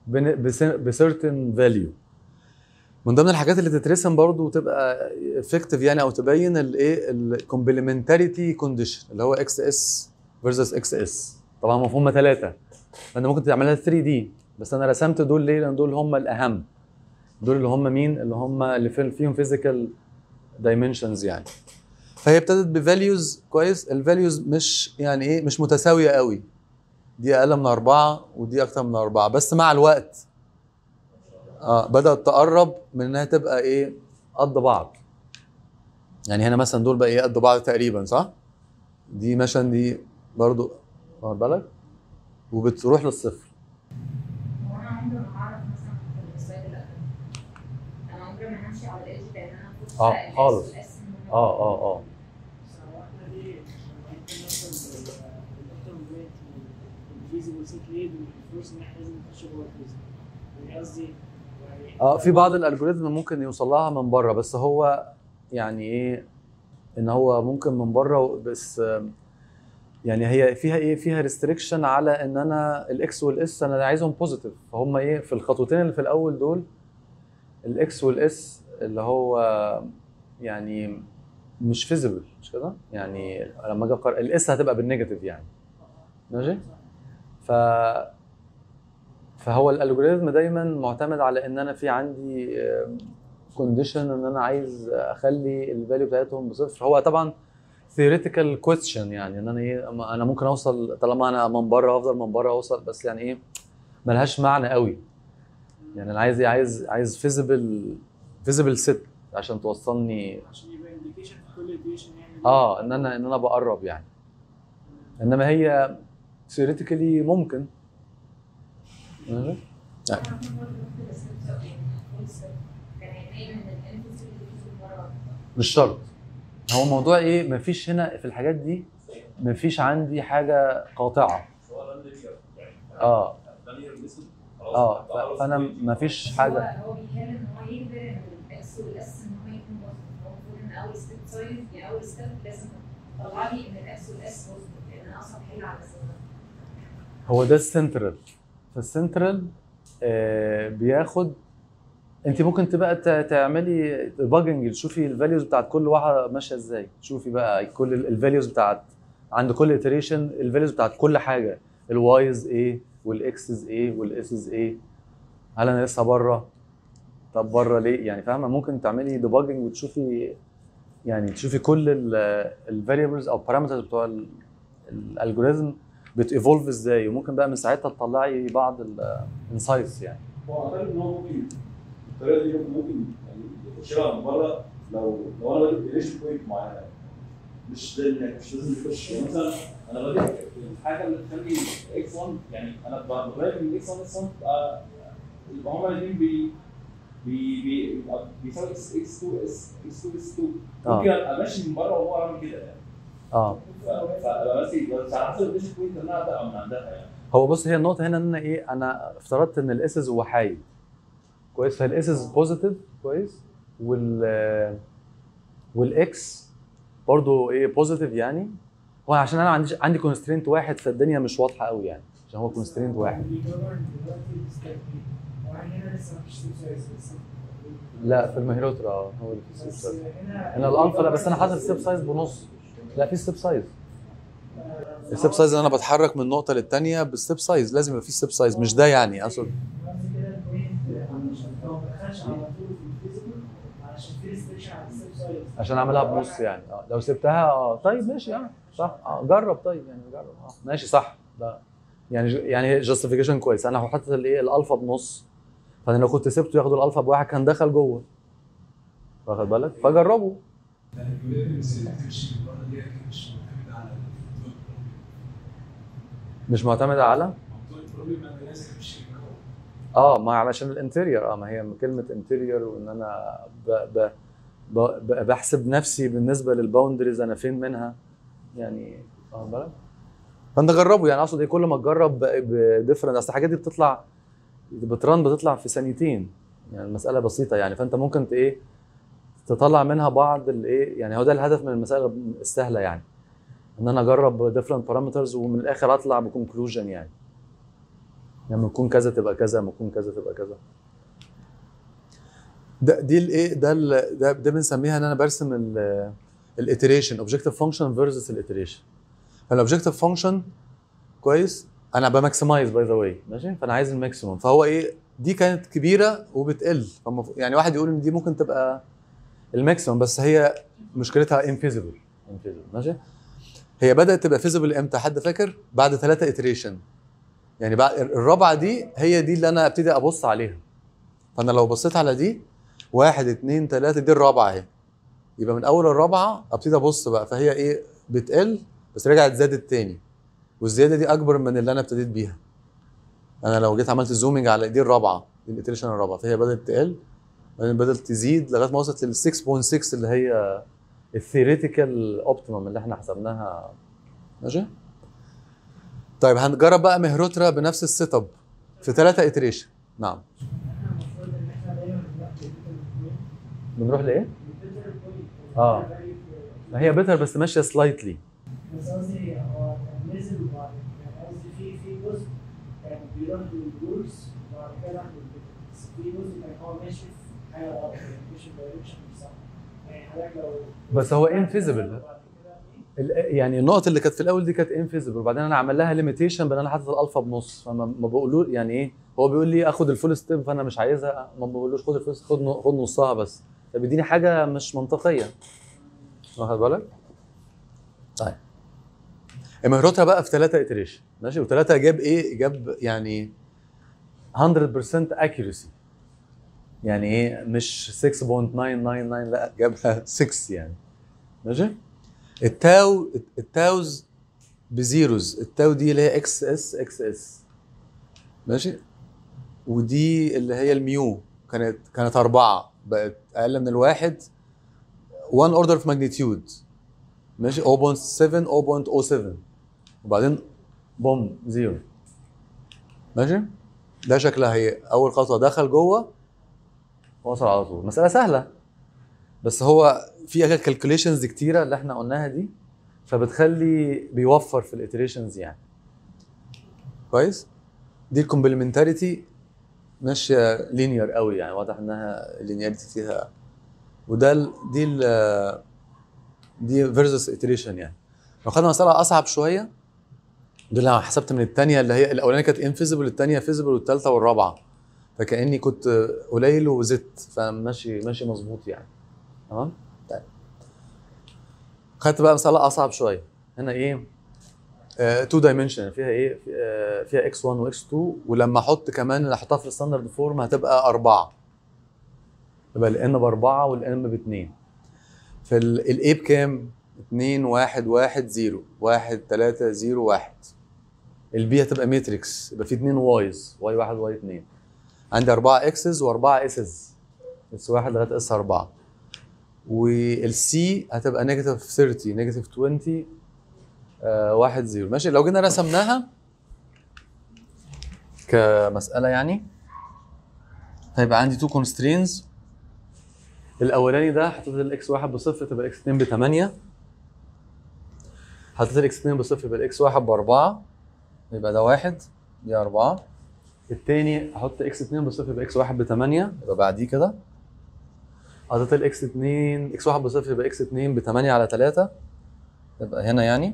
بسيرتن فاليو من ضمن الحاجات اللي تترسم برضو وتبقى افكتيف يعني او تبين الايه الكومبلمنتاريتي كونديشن اللي هو اكس اس فيرسس اكس اس طبعا مفهوم ثلاثه فانت ممكن تعملها 3 دي بس انا رسمت دول ليه لان دول هم الاهم دول اللي هم مين اللي هم اللي في- فيهم فيزيكال دايمنشنز يعني فهي ابتدت بفاليوز كويس الفاليوز مش يعني ايه مش متساويه قوي دي اقل من اربعه ودي اكتر من اربعه بس مع الوقت اه بدات تقرب من انها تبقى ايه قد بعض يعني هنا مثلا دول بقى ايه قد بعض تقريبا صح دي مثلا دي برضو واخد بالك وبتروح للصفر هو انا عمري ما هعرف مثلا في السلايد اللي قبل انا عمري ما همشي على الايدج لان انا المفروض آه، ألاقي خالص. الإس والإس إن هم- اه اه اه سواء دي ممكن مثلا الدكتور بيت والفيزيبل سيت ليد والفلوس ان احنا لازم نخش جوه الفيزيبل يعني قصدي يعني اه في بعض الالجوريزم ممكن يوصل لها من بره بس هو يعني ايه ان هو ممكن من بره بس آم، يعني هي فيها ايه فيها ريستريكشن على ان انا الاكس والاس انا عايزهم بوزيتيف فهم ايه في الخطوتين اللي في الاول دول الاكس والاس اللي هو يعني مش فيزيبل مش كده يعني لما اجي اقرا الاس هتبقى بالنيجاتيف يعني ماشي ف فهو الالجوريزم دايما معتمد على ان انا في عندي كونديشن ان انا عايز اخلي الفاليو بتاعتهم بصفر هو طبعا theoretical question يعني ان انا ايه أما انا ممكن اوصل طالما انا من بره هفضل من بره اوصل بس يعني ايه ملهاش معنى قوي يعني انا عايز ايه عايز عايز فيزيبل فيزيبل ست عشان توصلني عشان يبقى انديكيشن في كل اديشن يعني اه ان انا ان انا بقرب يعني انما هي theoretically ممكن ماشي؟ أنا كنت برضه باخد الستep up يعني full step. كان هيبين ان الانفس اللي بتيجي مرة مش شرط هو موضوع ايه مفيش هنا في الحاجات دي مفيش عندي حاجه قاطعه هو ده اللينير يعني اه ده لينير ميثود خلاص اه ده خلاص ف- فانا ماشي. مفيش حاجه هو هو بيتكلم ان هو يجبر ان الاكس والاس ان هو يكون بوزيتيف هو المفروض ان اول ستيب سايد يعني اول ستيب لازم تطلع لي ان الاكس والاس بوزيتيف لان انا اصلا حل على الاساس ده هو ده السنترال فالسنترال آه بياخد انت ممكن تبقى ت- تعملي باجنج تشوفي الفاليوز بتاعت كل واحده ماشيه ازاي تشوفي بقى كل الفاليوز بتاعت عند كل iteration الفاليوز بتاعت كل حاجه الوايز ايه والاكسز ايه والاسز ايه هل انا لسه بره طب بره ليه يعني فاهمه ممكن تعملي ديباجنج وتشوفي يعني تشوفي كل الفاريبلز او بارامترز بتوع الالجوريزم بتيفولف ازاي وممكن بقى من ساعتها تطلعي بعض الانسايتس يعني هو اعتقد ان هو ممكن الطريقه دي ممكن يعني يخشها من بره لو لو انا بادئ بريليشن بوينت معينه مش ده انك مش لازم تخش يعني مثلا انا بادئ الحاجه اللي تخلي اكس 1 يعني انا بغير من اكس 1 اكس 1 تبقى يبقى هما الاثنين بي بي بي بيساوي اكس اكس 2 اس اكس 2 اس 2 آه. ممكن ابقى ماشي من بره وهو عامل كده يعني اه ف- فابقى ماشي بس على حسب الريليشن بوينت اللي انا ابدا من عندها يعني هو بص هي النقطه هنا ان انا ايه انا افترضت ان الاسز هو حايد كويس فالاسز بوزيتيف كويس وال والاكس برضه ايه بوزيتيف يعني هو عشان انا عندي عندي كونسترينت واحد فالدنيا مش واضحه قوي يعني عشان هو كونسترينت واحد اللي govern دلوقتي الستيب دي وبعدين هنا لسه مفيش ستيب سايز لسه لا في المهيروترا اه هو اللي في بس ستيب سايز هنا انا الالفا لا بس انا حاطط ستيب سايز بنص لا في ستيب سايز الستيب سايز انا بتحرك من نقطه للثانيه بالستيب سايز لازم يبقى في ستيب سايز مش ده يعني اقصد قصدي كده البوينت عشان لو ما دخلش على طول في الفيزيكال علشان في ريستريكشن على الستيب سايز عشان اعملها بنص يعني اه لو سبتها اه طيب ماشي اه صح اه جرب طيب يعني جرب اه ماشي صح ده يعني ج- يعني جاستيفيكيشن كويس انا حاطط الايه الالفا بنص فانا لو كنت سبته ياخد الالفا بواحد كان دخل جوه واخد بالك فجربه الالجوريزمز اللي بتمشي من بره دي أكيد مش معتمده على الموضوع البروبلم مش معتمده على موضوع البروبلم انا لازم امشي من جوه اه ما علشان الانتيريور اه ما هي كلمه انتيريور وان انا ب ب ب ب بحسب نفسي بالنسبه للباوندريز انا فين منها يعني واخد بالك فانت جربه يعني اقصد ايه كل ما تجرب بديفرنت اصل الحاجات دي بتطلع بترن بتطلع في ثانيتين يعني المساله بسيطه يعني فانت ممكن ت- ايه تطلع منها بعض الايه يعني هو ده الهدف من المساله السهله يعني ان انا اجرب ديفرنت بارامترز ومن الاخر اطلع بكونكلوجن يعني لما يكون كذا تبقى كذا لما يكون كذا تبقى كذا ده دي الايه ده ال- ده ده بنسميها ان انا برسم الاتريشن اوبجكتيف فانكشن فيرسس الاتريشن فالاوبجكتيف فانكشن كويس انا بماكسمايز باي ذا واي ماشي فانا عايز الماكسيموم فهو ايه دي كانت كبيره وبتقل فالمف- يعني واحد يقول ان دي ممكن تبقى الماكسيموم بس هي مشكلتها انفيزبل انفيزبل ماشي هي بدات تبقى فيزبل امتى حد فاكر بعد ثلاثه اتريشن يعني بعد الرابعه دي هي دي اللي انا ابتدي ابص عليها فانا لو بصيت على دي واحد اتنين تلاته دي الرابعه اهي يبقى من اول الرابعه ابتدي ابص بقى فهي ايه بتقل بس رجعت زادت تاني والزياده دي اكبر من اللي انا ابتديت بيها انا لو جيت عملت زومنج على دي الرابعه دي الاتريشن الرابعه فهي بدات تقل بعدين بدات تزيد لغايه ما وصلت لل 6.6 اللي هي الثيوريتيكال اوبتيمم اللي احنا حسبناها ماشي طيب هنجرب بقى مهروترا بنفس السيت اب في ثلاثه اتريشن نعم احنا المفروض ان احنا دايما بنروح للبيتر بوينت بنروح لايه؟ البيتر بوينت آه. ما هي بيتر بس ماشيه سلايتلي بس قصدي هو كان نزل وبعد يعني قصدي في في جزء كان بيروح للجولز وبعد كده راح للبيتر بس في جزء كان هو ماشي في حاجه غلط يعني ماشي في دايركشن مش صح يعني حضرتك لو بس هو invisible. بعد كده إيه؟ ال- يعني النقط اللي كانت في الاول دي كانت انفيزبل وبعدين انا عامل لها ليميتيشن بان انا حاطط الالفا بنص فما ما بقولوا يعني ايه هو بيقول لي اخد الفول ستيب فانا مش عايزها ما بقولوش خد الفول ستيب خد ن- خد نصها بس فبيديني حاجه مش منطقيه واخد بالك؟ طيب مهرتها بقى في ثلاثه اتريشن ماشي وثلاثه جاب ايه؟ جاب يعني 100% accuracy يعني ايه مش 6.999 لا جابها 6 يعني ماشي التاو التاوز بزيروز التاو دي اللي هي اكس اس اكس اس ماشي ودي اللي هي الميو كانت كانت أربعة بقت أقل من الواحد 1 اوردر اوف ماجنتيود ماشي 0.7 0.07 وبعدين بوم زيرو ماشي ده شكلها هي أول خطوة دخل جوه وصل على طول مسألة سهلة بس هو في كالكوليشنز كتيرة اللي احنا قلناها دي فبتخلي بيوفر في الاتريشنز يعني كويس دي الكومبلمنتاريتي ماشيه لينير قوي يعني واضح انها اللينياريتي فيها وده ال دي ال دي فيرسس اتريشن يعني لو خدنا مساله اصعب شويه دي اللي انا حسبت من الثانيه اللي هي الاولانيه كانت انفيزبل الثانيه فيزبل والثالثه والرابعه فكاني كنت قليل وزدت فماشي ماشي مظبوط يعني تمام طيب خدت بقى مساله اصعب شويه هنا ايه 2 دايمنشن فيها ايه في- آه، فيها اكس 1 واكس 2 ولما احط كمان اللي احطها في الستاندرد فورم هتبقى اربعه يبقى الان باربعه والان باثنين فالاي بكام؟ 2 1 1 0 1 3 0 1 البي هتبقى ماتريكس يبقى في اثنين وايز واي 1 واي 2 عندي اربعه اكسز واربعه اسز اس 1 لغايه اس 4 والسي هتبقى نيجاتيف 30 نيجاتيف 20 آه، واحد زيرو ماشي لو جينا رسمناها كمسألة يعني هيبقى عندي تو كونسترينز الأولاني ده حطيت الإكس واحد بصفر تبقى الإكس اتنين بتمانية حطيت الإكس اتنين بصفر يبقى الإكس واحد بأربعة يبقى ده واحد دي أربعة التاني أحط إكس اتنين بصفر يبقى إكس واحد بتمانية يبقى بعديه كده حطيت الإكس اتنين إكس واحد بصفر يبقى إكس اتنين بتمانية على تلاتة يبقى هنا يعني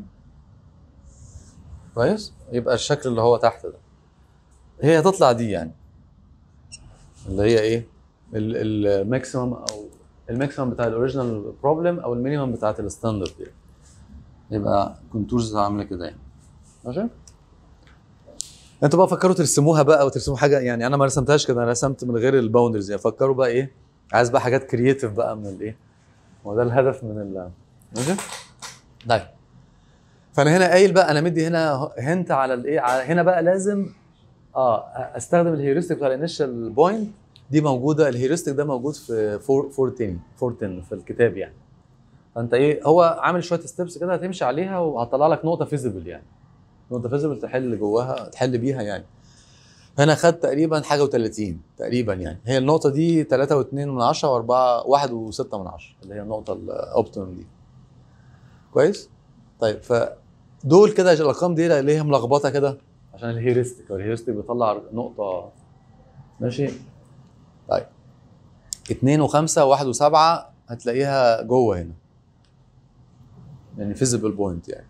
كويس يبقى الشكل اللي هو تحت ده هي هتطلع دي يعني اللي هي ايه الماكسيمم او الماكسيمم بتاع الاوريجينال بروبلم او المينيمم بتاعت الستاندرد يعني يبقى كونتورز عامله كده يعني ماشي انتوا بقى فكروا ترسموها بقى وترسموا حاجه يعني انا ما رسمتهاش كده انا رسمت من غير الباوندرز يعني فكروا بقى ايه عايز بقى حاجات كرييتيف بقى من الايه هو ده الهدف من ال ماشي طيب فانا هنا قايل بقى انا مدي هنا هنت على الايه على هنا بقى لازم اه استخدم الهيورستيك بتاع الانيشال بوينت دي موجوده الهيورستيك ده موجود في 410 410 في الكتاب يعني فانت ايه هو عامل شويه ستيبس كده هتمشي عليها وهتطلع لك نقطه فيزيبل يعني نقطه فيزيبل تحل جواها تحل بيها يعني هنا خد تقريبا حاجه و30 تقريبا يعني هي النقطه دي 3.2 من 10 و4 1 و6 من 10 اللي هي النقطه الاوبتيمم دي كويس طيب فدول كده الارقام دي ليه ملخبطه كده عشان الهيورستيك الهيورستيك بيطلع نقطه ماشي طيب 2 و5 و1 و7 هتلاقيها جوه هنا يعني فيزيبل بوينت يعني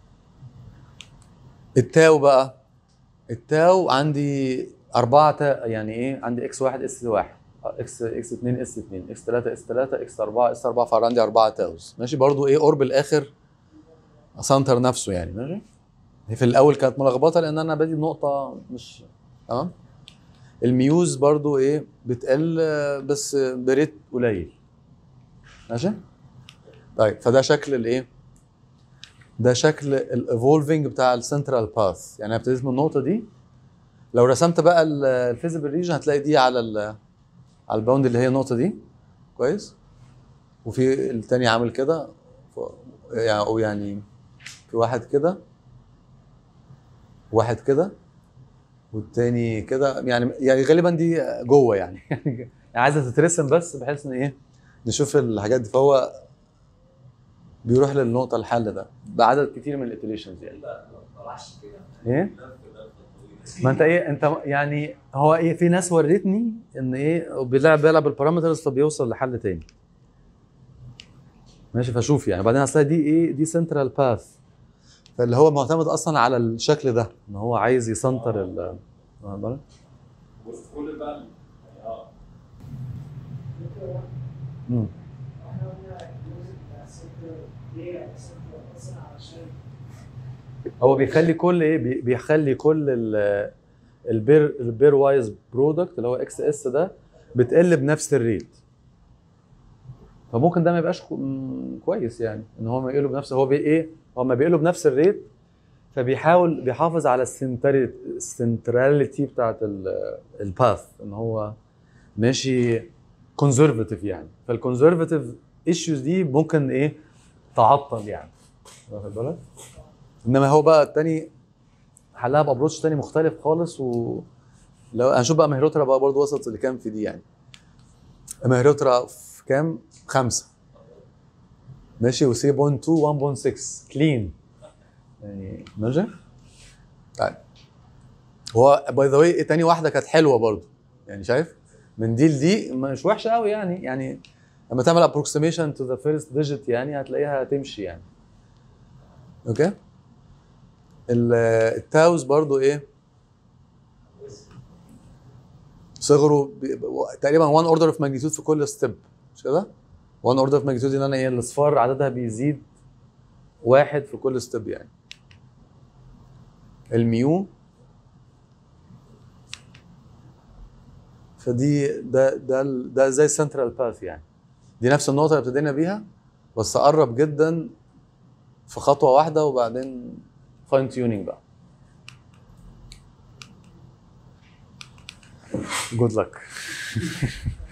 التاو بقى التاو عندي أربعة تا يعني إيه عندي إكس واحد إس واحد إكس إكس اتنين إس اتنين إكس تلاتة إس تلاتة إكس أربعة إس أربعة فعندي عندي أربعة تاوز ماشي برضو إيه قرب الآخر سنتر نفسه يعني ماشي هي في الأول كانت ملخبطة لأن أنا بادي بنقطة مش تمام الميوز برضو إيه بتقل آه، بس بريت قليل ماشي طيب فده شكل الإيه ده شكل الايفولفنج بتاع السنترال باث يعني انا ابتديت من النقطه دي لو رسمت بقى الفيزيبل ريجن هتلاقي دي على ال على الباوند اللي هي النقطه دي كويس وفي التاني عامل كده ف- يعني او يعني في واحد كده واحد كده والتاني كده يعني يعني غالبا دي جوه يعني يعني عايزه تترسم بس بحيث ان ايه نشوف الحاجات دي فهو بيروح للنقطه الحل ده بعدد كتير من الاتريشنز يعني ايه ما انت ايه انت يعني هو ايه في ناس ورتني ان ايه بيلعب بيلعب البارامترز فبيوصل لحل تاني ماشي فشوف يعني بعدين اصل دي ايه دي سنترال باث فاللي هو معتمد اصلا على الشكل ده ان هو عايز يسنتر ال واخد بالك؟ وفي كل بقى يعني اه مم. احنا قلنا الجزء بتاع السنتر ليه على السنتر اصلا علشان هو بيخلي كل ايه بي- بيخلي كل ال- البير البير وايز برودكت اللي هو اكس اس ده بتقل بنفس الريت فممكن ده ما يبقاش كو- م- كويس يعني ان هو ما يقله بنفس هو بي ايه هو ما بيقله بنفس الريت فبيحاول بيحافظ على السنتراليتي السنتراليتي بتاعت الباث ان هو ماشي كونزرفاتيف يعني فالكونزرفاتيف ايشوز دي ممكن ايه تعطل يعني واخد بالك انما هو بقى التاني حلها بابروتش تاني مختلف خالص و لو هنشوف بقى مهيروترا بقى برضه وسط اللي كام في دي يعني مهيروترا في كام؟ خمسة ماشي و 3.2 1.6 كلين يعني ماشي؟ طيب هو باي ذا واي تاني واحدة كانت حلوة برضه يعني شايف؟ من دي لدي مش وحشة قوي يعني يعني لما تعمل ابروكسيميشن تو ذا فيرست ديجيت يعني هتلاقيها تمشي يعني اوكي؟ ال- التاوز برضو ايه صغره بي- ب- تقريبا 1 اوردر اوف ماجنتيود في كل ستيب مش كده 1 اوردر اوف ماجنتيود ان انا ايه الاصفار عددها بيزيد واحد في كل ستيب يعني الميو فدي ده ده ال- ده زي السنترال باث يعني دي نفس النقطه اللي ابتدينا بيها بس قرب جدا في خطوه واحده وبعدين فاين تيونينج بقى جود لك